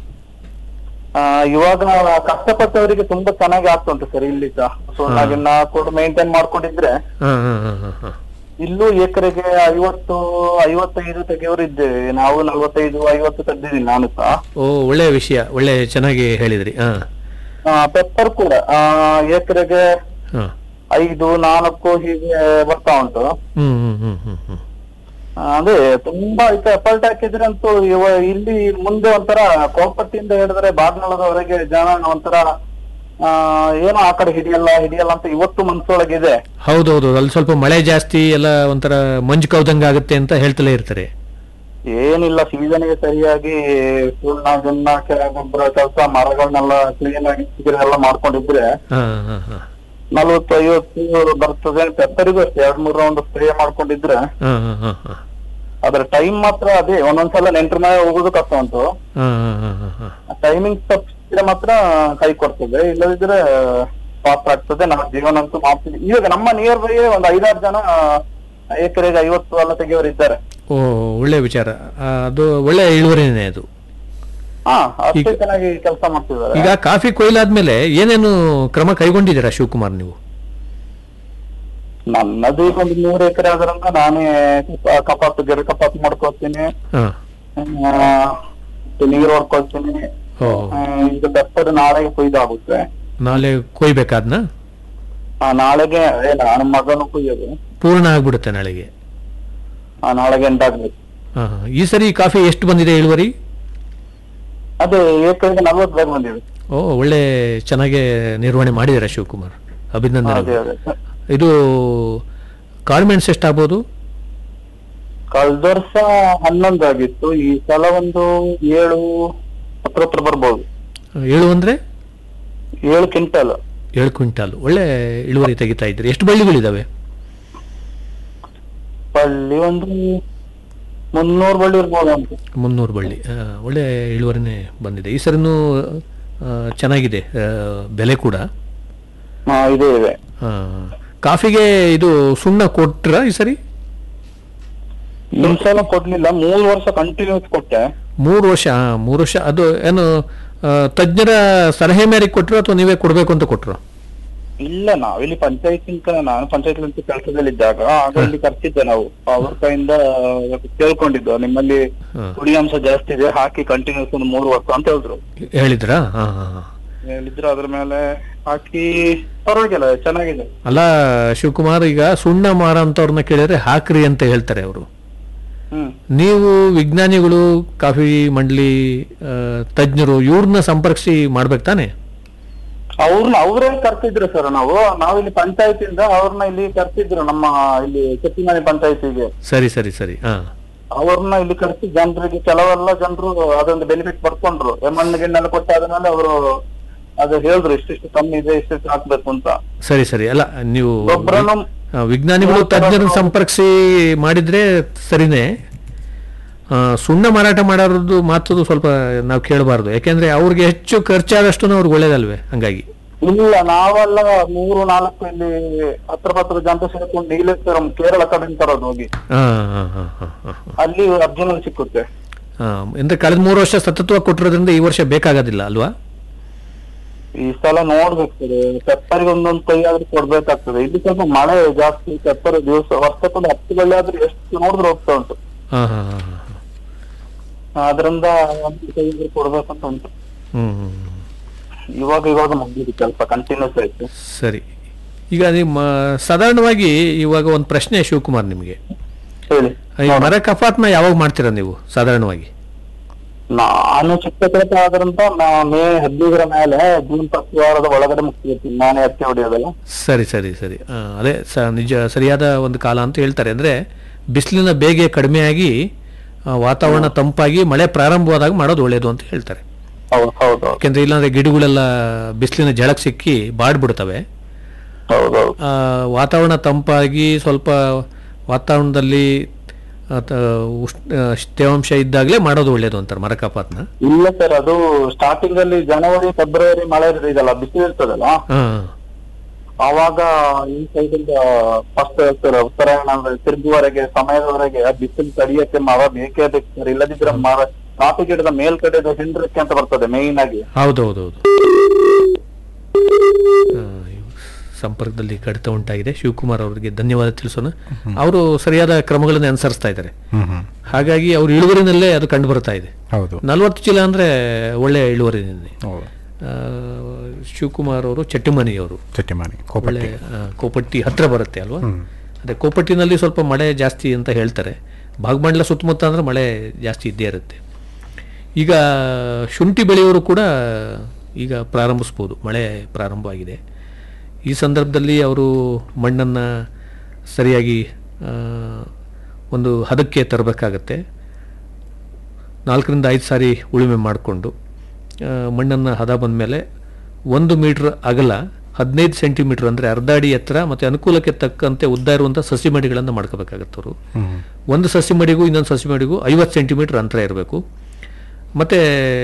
ಆ, ಇವಾಗ ಕಷ್ಟಪಟ್ಟವರಿಗೆ ತುಂಬಾ ಚೆನ್ನಾಗಿ ಆಗ್ತುಂಟು ಸರ್ ಇಲ್ಲಿ ಸಹ ಸೊ ನಾವಿನ್ನ ಕೂಡ ಮೇಂಟೈನ್ ಮಾಡ್ಕೊಂಡಿದ್ರೆ ಹಾ ಹಾ ಹಾ ಹಾ ಹಾ ಇಲ್ಲೂ ಎಕರೆಗೆ ಐವತ್ತು ಐವತ್ತೈದು ತೆಗೆಯೋರು ಇದ್ದೇವೆ ನಾವು ನಲ್ವತ್ತೈದು ಐವತ್ತು ತೆಗ್ದಿದ್ದೀನಿ ನಾನು ಸಹ ಓ ಒಳ್ಳೆಯ ವಿಷಯ ಒಳ್ಳೆ ಚೆನ್ನಾಗಿ ಹೇಳಿದ್ರಿ ಹಾ ಪೆಪ್ಪರ್ ಕೂಡ ಆ, ಎಕರೆಗೆ ಹಾ ಐದು ನಾಲ್ಕು ಹೀಗೆ ಬರ್ತಾ ಉಂಟು ಹ್ಮ್ ಹ್ಮ್ ಹ್ಮ್ ಹ್ಮ್ ಹ್ಮ್ ಆ, ಅದೇ ತುಂಬಾ ಈಗ ಎಫರ್ಟ್ ಹಾಕಿದ್ರೆ ಅಂತೂ ಇವ ಇಲ್ಲಿ ಮುಂದೆ ಒಂಥರ ಕೋಪಟ್ಟಿಯಿಂದ ಹೇಳಿದ್ರೆ ಬಾಗ್ನಳದವರೆಗೆ ಜನ ಒಂಥರ ಆ ಏನೋ ಆ ಕಡೆ ಹಿಡಿಯಲ್ಲ ಹಿಡಿಯಲ್ಲ ಅಂತ ಇವತ್ತು ಮನ್ಸೊಳಗಿದೆ ಹೌದೌದು ಅಲ್ಲಿ ಸ್ವಲ್ಪ ಮಳೆ ಜಾಸ್ತಿ ಎಲ್ಲ ಒಂಥರ ಮಂಜು ಕವ್ದಂಗ ಆಗುತ್ತೆ ಅಂತ ಹೇಳ್ತಲೇ ಇರ್ತಾರೆ ಏನಿಲ್ಲ ಸೀಸನ್ಗೆ ಸರಿಯಾಗಿ ಸುಣ್ಣ ಗಿಣ್ಣ ಕೆರೆ ಗೊಬ್ಬರ ಕೆಲಸ ಮರಗಳನ್ನೆಲ್ಲ ಕ್ಲೀನ್ ಆಗಿ ಎಲ್ಲ ಮಾಡ್ಕೊಂಡಿದ್ರೆ ಹಾ ಹಾ ಹಾ ನಲ್ವತ್ತು ಐವತ್ತು ಬರ್ತದೆ ಪೆಪ್ಪರಿಗೂ ಅಷ್ಟೇ ಎರಡ್ ಮೂರ್ ರೌಂಡ್ ಸ್ಪ್ರೇ ಮಾಡ್ಕೊಂಡಿದ್ರೆ ಹಾ ಹಾ ಹಾ ಹಾ ಅದ್ರ ಟೈಮ್ ಮಾತ್ರ ಅದೇ ಒಂದೊಂದ್ಸಲ ನೆಂಟ್ರ ಮನೆ ಹೋಗೋದು ಕಷ್ಟ ಉಂಟು ಹಾ ಹಾ ಹಾ ಹಾ ಹಾ ಟೈಮಿಂಗ್ ತಪ್ಪಿದ್ರೆ ಮಾತ್ರ ಕೈ ಕೊಡ್ತದೆ ಇಲ್ಲದಿದ್ರೆ ಪಾಪ ಆಗ್ತದೆ ನಮ್ಮ ಜೀವನ ಅಂತೂ ಮಾಡ್ತೀವಿ ಇವಾಗ ನಮ್ಮ ನಿಯರ್ ಬೈ ಒಂದು ಐದಾರು ಜನ ಎಕರೆಗೆ ಐವತ್ತು ಎಲ್ಲ ತೆಗೆಯೋರು ಇದ್ದಾರೆ ಓ ಒಳ್ಳೆ ವಿಚಾರ ಆ, ಅದು ಒಳ್ಳೆ ಇಳುವರಿನೇ ಅದು ಹಾ ಅಷ್ಟೇ ಈಗ- ಚೆನ್ನಾಗಿ ಕೆಲಸ ಮಾಡ್ತಿದ್ದಾರೆ ಈಗ ಕಾಫಿ ಕೊಯ್ಲಾದ್ಮೇಲೆ ಏನೇನು ಕ್ರಮ ಕೈಗೊಂಡಿದ್ದೀರಾ ಶಿವಕುಮಾರ್ ನೀವು ನನ್ನದು ಈಗ ಒಂದು ಮೂರು ಎಕರೆ ಆದ್ರಿಂದ ನಾನೇ ಕಪ- ಕಪಾತು ಗಿಡ ಕಪಾತು ಮಾಡ್ಕೊಳ್ತೀನಿ ಹಾ ಆ, ನೀರು ಹೊಡ್ಕೊಳ್ತೀನಿ ಓ ಆ, ಈಗ ಬೆಪ್ಪದ ನಾಳೆಗೆ ಕೊಯ್ದಾಗುತ್ತೆ ನಾಳೆ ಕೊಯ್ಬೇಕಾದ್ನ ಆ, ನಾಳೆಗೆ ಅದೇ ನಾನು ಮಗನು ಕೊಯ್ಯೋದು ಪೂರ್ಣ ಆಗ್ಬಿಡುತ್ತೆ ನಾಳೆಗೆ ಆ, ನಾಳೆಗೆ ಎಂಟಾಗ್ಬೇಕು ಹಾ ಹಾ. ಈ ಸರಿ ಕಾಫಿ ಎಷ್ಟು ಬಂದಿದೆ ಇಳುವರಿ ಅದೇ ಎಕರೆಗೆ ನಲ್ವತ್ತು ಬೇಗ ಬಂದಿದೆ ಓ ಒಳ್ಳೆ ಚೆನ್ನಾಗಿ ನಿರ್ವಹಣೆ ಮಾಡಿದ್ದೀರಾ ಶಿವಕುಮಾರ್ ಅಭಿನಂದನೆ ಅದೇ ಅದೇ ಇದು ಕಾಳ್ಮೆಣ್ಸ್ ಎಷ್ಟಾಗ್ಬೋದು ಕಳ್ದ ವರ್ಷ ಹನ್ನೊಂದು ಆಗಿತ್ತು ಈ ಸಲ ಒಂದು ಏಳು ಹತ್ರ ಹತ್ರ ಬರ್ಬೋದು ಏಳು ಅಂದ್ರೆ ಏಳು ಕ್ವಿಂಟಲ್ ಏಳು ಕ್ವಿಂಟಾಲ್ ಒಳ್ಳೆ ಇಳುವರಿ ತೆಗಿತಾ ಇದ್ರಿ ಎಷ್ಟು ಬಳ್ಳಿಗಳಿದಾವೆ ಬಳ್ಳಿ ಒಂದು ಮುನ್ನೂರು ಬಳ್ಳಿ ಇರ್ಬೋದು ಅಂತ ಮುನ್ನೂರು ಬಳ್ಳಿ ಆ, ಒಳ್ಳೆ ಇಳುವರಿನೇ ಬಂದಿದೆ ಈ ಸರಿನೂ ಆ, ಚೆನ್ನಾಗಿದೆ ಆ, ಬೆಲೆ ಕೂಡ ಹಾ ಇದೆ ಇದೆ ಆ, ಕಾಫಿಗೆ ಇದು ಸುಣ್ಣ ಕೊಟ್ರ ಈ ಸರಿ ಈ ಸಲ ಕೊಡ್ಲಿಲ್ಲ ಮೂರು ವರ್ಷ ಕಂಟಿನ್ಯೂಸ್ ಕೊಟ್ಟೆ ಮೂರು ವರ್ಷ ಆ, ಮೂರು ವರ್ಷ ಅದು ಏನು ಆ, ತಜ್ಞರ ಸಲಹೆ ಮೇರೆಗೆ ಕೊಟ್ಟರು ಅಥವಾ ನೀವೇ ಕೊಡಬೇಕು ಅಂತ ಕೊಟ್ಟರು ಇಲ್ಲ ನಾವಿಲ್ಲಿ ಪಂಚಾಯತ್ ನಾನು ಪಂಚಾಯತ್ ಕೆಲಸದಲ್ಲಿದ್ದಾಗ ಆಗ ಇಲ್ಲಿ ಕರ್ತಿದ್ದೆ ನಾವು ಅವ್ರ ಕೈಯಿಂದ ಕೇಳ್ಕೊಂಡಿದ್ದು ನಿಮ್ಮಲ್ಲಿ ಹಾ. ಹುಳಿ ಅಂಶ ಜಾಸ್ತಿ ಇದೆ ಹಾಕಿ ಕಂಟಿನ್ಯೂಸ್ ಒಂದು ಮೂರು ವರ್ಷ ಅಂತ ಹೇಳಿದ್ರು ಹೇಳಿದ್ರಾ ಹಾ ಹಾ ಹಾ ಹೇಳಿದ್ರು ಅದ್ರ ಮೇಲೆ ಹಾಕಿ ಪರವಾಗಿಲ್ಲ ಚೆನ್ನಾಗಿದೆ ಅಲ್ಲ ಶಿವಕುಮಾರ್ ಈಗ ಸುಣ್ಣ ಮಾರ ಅಂತವ್ರನ್ನ ಕೇಳಿದ್ರೆ ಹಾಕ್ರಿ ಅಂತ ಹೇಳ್ತಾರೆ ಅವರು ಹ್ಮ್ ನೀವು ವಿಜ್ಞಾನಿಗಳು ಕಾಫಿ ಮಂಡಳಿ ಆ, ತಜ್ಞರು ಇವ್ರನ್ನ ಸಂಪರ್ಕಿಸಿ ಮಾಡ್ಬೇಕು ತಾನೆ ಅವ್ರನ್ನ ಅವರೇ ಕರ್ತಿದ್ರು ಸರ್ ನಾವು ನಾವಿಲ್ಲಿ ಪಂಚಾಯತಿಂದ ಅವ್ರನ್ನ ಇಲ್ಲಿ ಕರ್ತಿದ್ರು ನಮ್ಮ ಇಲ್ಲಿ ಚೆಟ್ಟಿಮನೆ ಪಂಚಾಯತಿಗೆ ಸರಿ ಸರಿ ಸರಿ ಹಾ ಅವ್ರನ್ನ ಇಲ್ಲಿ ಕರೆಸಿ ಜನರಿಗೆ ಕೆಲವೆಲ್ಲ ಜನರು ಅದೊಂದು ಬೆನಿಫಿಟ್ ಪಡ್ಕೊಂಡ್ರು ಮಣ್ಣು ಗಿಣ್ಣೆಲ್ಲ ಕೊಟ್ಟಾದ್ಮೇಲೆ ಅವರು ಅದು ಹೇಳಿದ್ರು ಇಷ್ಟಿಷ್ಟು ಕಮ್ಮಿ ಇದೆ ಇಷ್ಟಿಷ್ಟು ಹಾಕ್ಬೇಕು ಅಂತ ಸರಿ ಸರಿ ಅಲ್ಲ ನೀವು ಗೊಬ್ಬರನು ಆ, ವಿಜ್ಞಾನಿಗಳು ತಜ್ಞರನ್ನ ಸಂಪರ್ಕಿಸಿ ಮಾಡಿದ್ರೆ ಸರಿನೇ ಆ, ಸುಣ್ಣ ಮಾರಾಟ ಮಾಡೋರದ್ದು ಮಾತು ಸ್ವಲ್ಪ ನಾವು ಕೇಳಬಾರ್ದು ಯಾಕೆಂದ್ರೆ ಅವ್ರಿಗೆ ಹೆಚ್ಚು ಖರ್ಚಾದಷ್ಟು ಅವ್ರಿಗೆ ಒಳ್ಳೇದಲ್ವೇ ಹಂಗಾಗಿ ಇಲ್ಲ ನಾವೆಲ್ಲ ಮೂರು ನಾಲ್ಕು ಇಲ್ಲಿ ಹತ್ರ ಪತ್ರ ಜನ ಸೇರ್ಕೊಂಡು ನೀಲೇಶ್ವರಂ ಕೇರಳ ಕಡೆಯಿಂದ ತರೋದು ಹೋಗಿ ಹಾ ಹಾ ಹಾ ಹಾ ಹಾ ಅಲ್ಲಿ ಅರ್ಜುನಲ್ ಸಿಕ್ಕುತ್ತೆ ಹಾ ಅಂದ್ರೆ ಕಳೆದ ಮೂರು ವರ್ಷ ಸತತವಾಗಿ ಕೊಟ್ಟಿರೋದ್ರಿಂದ ಈ ವರ್ಷ ಬೇಕಾಗೋದಿಲ್ಲ ಅಲ್ವಾ ಈ ಸಲ ನೋಡ್ಬೇಕು ಸರ್ ಪೆಪ್ಪರಿಗೆ ಒಂದೊಂದು ಕೈ ಆದ್ರೂ ಕೊಡ್ಬೇಕಾಗ್ತದೆ ಇಲ್ಲಿ ಸ್ವಲ್ಪ ಮಳೆ ಜಾಸ್ತಿ ಪೆಪ್ಪರ್ ದಿವಸ ವರ್ಷಕ್ಕೊಂದು ಹತ್ತು ಬೆಳೆ ಆದ್ರೂ ಎಷ್ಟು ನೋಡಿದ್ರೆ ಹೋಗ್ತಾ ಉಂಟು ಹಾ ಹಾ ಹಾ ಹಾ ಅದರಿಂದ ಒಂದು ಕೈ ಆದ್ರೂ ಕೊಡ್ಬೇಕಂತ ಉಂಟು ಹ್ಮ್ ಹ್ಮ್ ಹ್ಮ್. ಇವಾಗ ಇವಾಗ ಮುಗಿದು ಸ್ವಲ್ಪ ಕಂಟಿನ್ಯೂಸ್ ಆಯ್ತು ಸರಿ ಈಗ ನಿಮ್ಮ ಸಾಧಾರಣವಾಗಿ ಇವಾಗ ಒಂದು ಪ್ರಶ್ನೆ ಶಿವಕುಮಾರ್ ನಿಮಗೆ ಹೇಳಿ ಈ ಮರ ಕಫಾತ್ನ ಯಾವಾಗ ಮಾಡ್ತೀರಾ ನೀವು ಸಾಧಾರಣವಾಗಿ ನಾನು ಚಿಕ್ಕ ಕೆಲಸ ಆದ್ರಿಂದ ನಾ ಮೇ ಹದಿನೈದರ ಮೇಲೆ ಜೂನ್ ಫಸ್ಟ್ ವಾರದ ಒಳಗಡೆ ಮುಗಿಸ್ತೀನಿ ನಾನೇ ಹತ್ತಿ ಹೊಡೆಯೋದಲ್ಲ ಸರಿ ಸರಿ ಸರಿ ಆ, ಅದೇ ಸ ನಿಜ ಸರಿಯಾದ ಒಂದು ಕಾಲ ಅಂತ ಹೇಳ್ತಾರೆ ಅಂದರೆ ಬಿಸಿಲಿನ ಬೇಗೆ ಕಡಿಮೆಯಾಗಿ ಆ, ವಾತಾವರಣ ತಂಪಾಗಿ ಮಳೆ ಪ್ರಾರಂಭವಾದಾಗ ಮಾಡೋದು ಒಳ್ಳೆಯದು ಅಂತ ಹೇಳ್ತಾರೆ ಹೌದು ಹೌದು ಯಾಕೆಂದ್ರೆ ಇಲ್ಲಾಂದ್ರೆ ಗಿಡಗಳೆಲ್ಲ ಬಿಸಿಲಿನ ಜಳಕ್ಕೆ ಸಿಕ್ಕಿ ಬಾಡ್ಬಿಡ್ತವೆ ಹೌದು ಹೌದು ಆ, ವಾತಾವರಣ ತಂಪಾಗಿ ಸ್ವಲ್ಪ ವಾತಾವರಣದಲ್ಲಿ ಆ, ತ- ಉಷ್ಣ ಆ, ತೇವಾಂಶ ಇದ್ದಾಗಲೇ ಮಾಡೋದು ಒಳ್ಳೆಯದು ಅಂತಾರೆ ಮರ ಕಪಾತ್ನ ಇಲ್ಲ ಸರ್ ಅದು ಸ್ಟಾರ್ಟಿಂಗ್ ಅಲ್ಲಿ ಜನವರಿ ಫೆಬ್ರವರಿ ಮಳೆ ಇರ್ತದಲ್ಲ ಬಿಸಿಲು ಇರ್ತದಲ್ಲ ಹಾಂ ಆವಾಗ ಈ ಸೈಡ್ ಇಂದ ಫಸ್ಟ್ ಸರ್ ಉತ್ತರಾಯಣ ಅಂದ್ರೆ ತಿರುಗುವರೆಗೆ ಸಮಯದವರೆಗೆ ಬಿಸಿಲು ತಡಿಯಕ್ಕೆ ಮರ ಬೇಕೇ ಬೇಕು ಸರ್ ಇಲ್ಲದಿದ್ರೆ ಮರ ಕಾಫಿ ಗಿಡದ ಮೇಲ್ಗಡೆ ಹಿಂಡ್ರಕ್ಕೆ ಅಂತ ಬರ್ತದೆ ಮೇಯ್ನ್ ಆಗಿ ಹೌದೌದೌದು ಸಂಪರ್ಕದಲ್ಲಿ ಕಡಿತ ಉಂಟಾಗಿದೆ ಶಿವಕುಮಾರ್ ಅವರಿಗೆ ಧನ್ಯವಾದ ತಿಳಿಸೋಣ ಅವರು ಸರಿಯಾದ ಕ್ರಮಗಳನ್ನು ಅನುಸರಿಸ್ತಾ ಇದ್ದಾರೆ ಹ್ಮ್ ಹ್ಮ್ ಹಾಗಾಗಿ ಅವ್ರ ಇಳುವರಿನಲ್ಲೇ ಅದು ಕಂಡು ಬರ್ತಾ ಇದೆ ಹೌದು ನಲ್ವತ್ತು ಚೀಲ ಅಂದ್ರೆ ಒಳ್ಳೆ ಇಳುವರಿನೇ ಹೌದು ಆ, ಶಿವಕುಮಾರ್ ಅವರು ಚಟ್ಟಿಮನಿಯವರು ಚಟ್ಟಿಮಾನಿ ಒಳ್ಳೆ ಕೋಪಟ್ಟಿ ಆ, ಕೋಪಟ್ಟಿ ಹತ್ರ ಬರುತ್ತೆ ಅಲ್ವಾ ಅದೇ ಕೋಪಟ್ಟಿನಲ್ಲಿ ಸ್ವಲ್ಪ ಮಳೆ ಜಾಸ್ತಿ ಅಂತ ಹೇಳ್ತಾರೆ ಭಾಗಮಂಡಲ ಸುತ್ತಮುತ್ತ ಅಂದ್ರೆ ಮಳೆ ಜಾಸ್ತಿ ಇದ್ದೇ ಇರುತ್ತೆ ಈಗ ಶುಂಠಿ ಬೆಳೆಯೋರು ಕೂಡ ಈಗ ಪ್ರಾರಂಭಿಸ್ಬೋದು ಮಳೆ ಪ್ರಾರಂಭ ಆಗಿದೆ ಈ ಸಂದರ್ಭದಲ್ಲಿ ಅವರು ಮಣ್ಣನ್ನು ಸರಿಯಾಗಿ ಆ, ಒಂದು ಹದಕ್ಕೆ ತರಬೇಕಾಗತ್ತೆ ನಾಲ್ಕರಿಂದ ಐದು ಸಾರಿ ಉಳುಮೆ ಮಾಡಿಕೊಂಡು ಮಣ್ಣನ್ನು ಹದ ಬಂದಮೇಲೆ ಒಂದು ಮೀಟ್ರ್ ಅಗಲ ಹದಿನೈದು ಸೆಂಟಿಮೀಟ್ರ್ ಅಂದರೆ ಅರ್ಧ ಅಡಿ ಎತ್ತರ ಮತ್ತು ಅನುಕೂಲಕ್ಕೆ ತಕ್ಕಂತೆ ಉದ್ದ ಇರುವಂಥ ಸಸಿ ಮಡಿಗಳನ್ನು ಮಾಡ್ಕೋಬೇಕಾಗತ್ತೆ ಅವರು ಒಂದು ಸಸಿ ಮಡಿಗೂ ಇನ್ನೊಂದು ಸಸಿ ಮಡಿಗೂ ಐವತ್ತು ಸೆಂಟಿಮೀಟ್ರ್ ಅಂತರ ಇರಬೇಕು ಮತ್ತು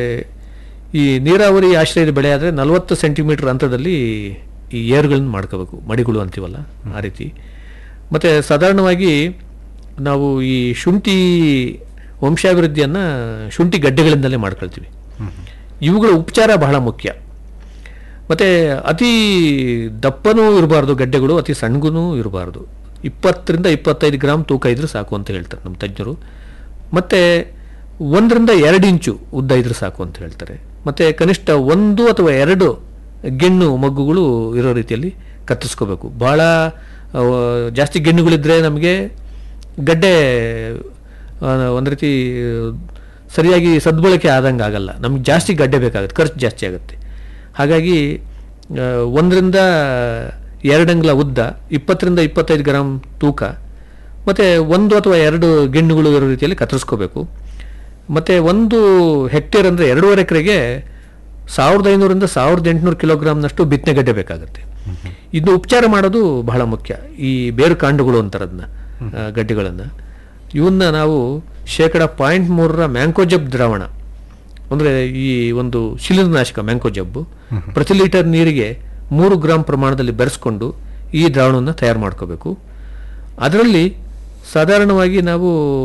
ಈ ನೀರಾವರಿ ಆಶ್ರಯದ ಬೆಳೆ ಆದರೆ ನಲವತ್ತು ಸೆಂಟಿಮೀಟ್ರ್ ಅಂತರದಲ್ಲಿ ಈ ಏರುಗಳನ್ನ ಮಾಡ್ಕೋಬೇಕು ಮಡಿಗಳು ಅಂತೀವಲ್ಲ ಆ ರೀತಿ ಮತ್ತು ಸಾಧಾರಣವಾಗಿ ನಾವು ಈ ಶುಂಠಿ ವಂಶಾಭಿವೃದ್ಧಿಯನ್ನು ಶುಂಠಿ ಗಡ್ಡೆಗಳಿಂದಲೇ ಮಾಡ್ಕೊಳ್ತೀವಿ ಇವುಗಳ ಉಪಚಾರ ಬಹಳ ಮುಖ್ಯ ಮತ್ತು ಅತಿ ದಪ್ಪನೂ ಇರಬಾರ್ದು ಗಡ್ಡೆಗಳು ಅತಿ ಸಣ್ಣಗೂ ಇರಬಾರ್ದು ಇಪ್ಪತ್ತರಿಂದ ಇಪ್ಪತ್ತೈದು ಗ್ರಾಮ್ ತೂಕ ಇದ್ರೆ ಸಾಕು ಅಂತ ಹೇಳ್ತಾರೆ ನಮ್ಮ ತಜ್ಞರು ಮತ್ತು ಒಂದರಿಂದ ಎರಡು ಇಂಚು ಉದ್ದ ಇದ್ರೆ ಸಾಕು ಅಂತ ಹೇಳ್ತಾರೆ ಮತ್ತು ಕನಿಷ್ಠ ಒಂದು ಅಥವಾ ಎರಡು ಗೆಣ್ಣು ಮಗ್ಗುಗಳು ಇರೋ ರೀತಿಯಲ್ಲಿ ಕತ್ತರಿಸ್ಕೋಬೇಕು ಭಾಳ ಆ, ಜಾಸ್ತಿ ಗೆಣ್ಣುಗಳಿದ್ರೆ ನಮಗೆ ಗಡ್ಡೆ ಆ, ಒಂದು ರೀತಿ ಸರಿಯಾಗಿ ಸದ್ಬಳಕೆ ಆದಂಗೆ ಆಗಲ್ಲ ನಮ್ಗೆ ಜಾಸ್ತಿ ಗಡ್ಡೆ ಬೇಕಾಗುತ್ತೆ ಖರ್ಚು ಜಾಸ್ತಿ ಆಗುತ್ತೆ ಹಾಗಾಗಿ ಆ, ಒಂದರಿಂದ ಎರಡು ಅಂಗ್ಲ ಉದ್ದ ಇಪ್ಪತ್ತರಿಂದ ಇಪ್ಪತ್ತೈದು ಗ್ರಾಮ್ ತೂಕ ಮತ್ತು ಒಂದು ಅಥವಾ ಎರಡು ಗೆಣ್ಣುಗಳು ಇರೋ ರೀತಿಯಲ್ಲಿ ಕತ್ತರಿಸ್ಕೋಬೇಕು ಮತ್ತು ಒಂದು ಹೆಕ್ಟೇರ್ ಅಂದರೆ ಎರಡೂವರೆ ಎಕರೆಗೆ ಸಾವಿರದ ಐನೂರಿಂದ ಸಾವಿರದ ಎಂಟುನೂರು ಕಿಲೋಗ್ರಾಮ್ನಷ್ಟು ಬಿತ್ತನೆ ಗಡ್ಡೆ ಬೇಕಾಗುತ್ತೆ ಇದು ಉಪಚಾರ ಮಾಡೋದು ಬಹಳ ಮುಖ್ಯ ಈ ಬೇರು ಕಾಂಡಗಳು ಅಂತಾರೆ ಅದನ್ನ ಗಡ್ಡೆಗಳನ್ನು ಇವನ್ನ ನಾವು ಶೇಕಡ ಪಾಯಿಂಟ್ ಮೂರರ ಮ್ಯಾಂಕೋಜಬ್ ದ್ರಾವಣ ಅಂದರೆ ಈ ಒಂದು ಶಿಲೀಂಧ್ರನಾಶಕ ಮ್ಯಾಂಕೋಜಬ್ಬು ಪ್ರತಿ ಲೀಟರ್ ನೀರಿಗೆ ಮೂರು ಗ್ರಾಮ್ ಪ್ರಮಾಣದಲ್ಲಿ ಬೆರೆಸ್ಕೊಂಡು ಈ ದ್ರಾವಣವನ್ನು ತಯಾರು ಮಾಡ್ಕೋಬೇಕು ಅದರಲ್ಲಿ ಸಾಧಾರಣವಾಗಿ ನಾವು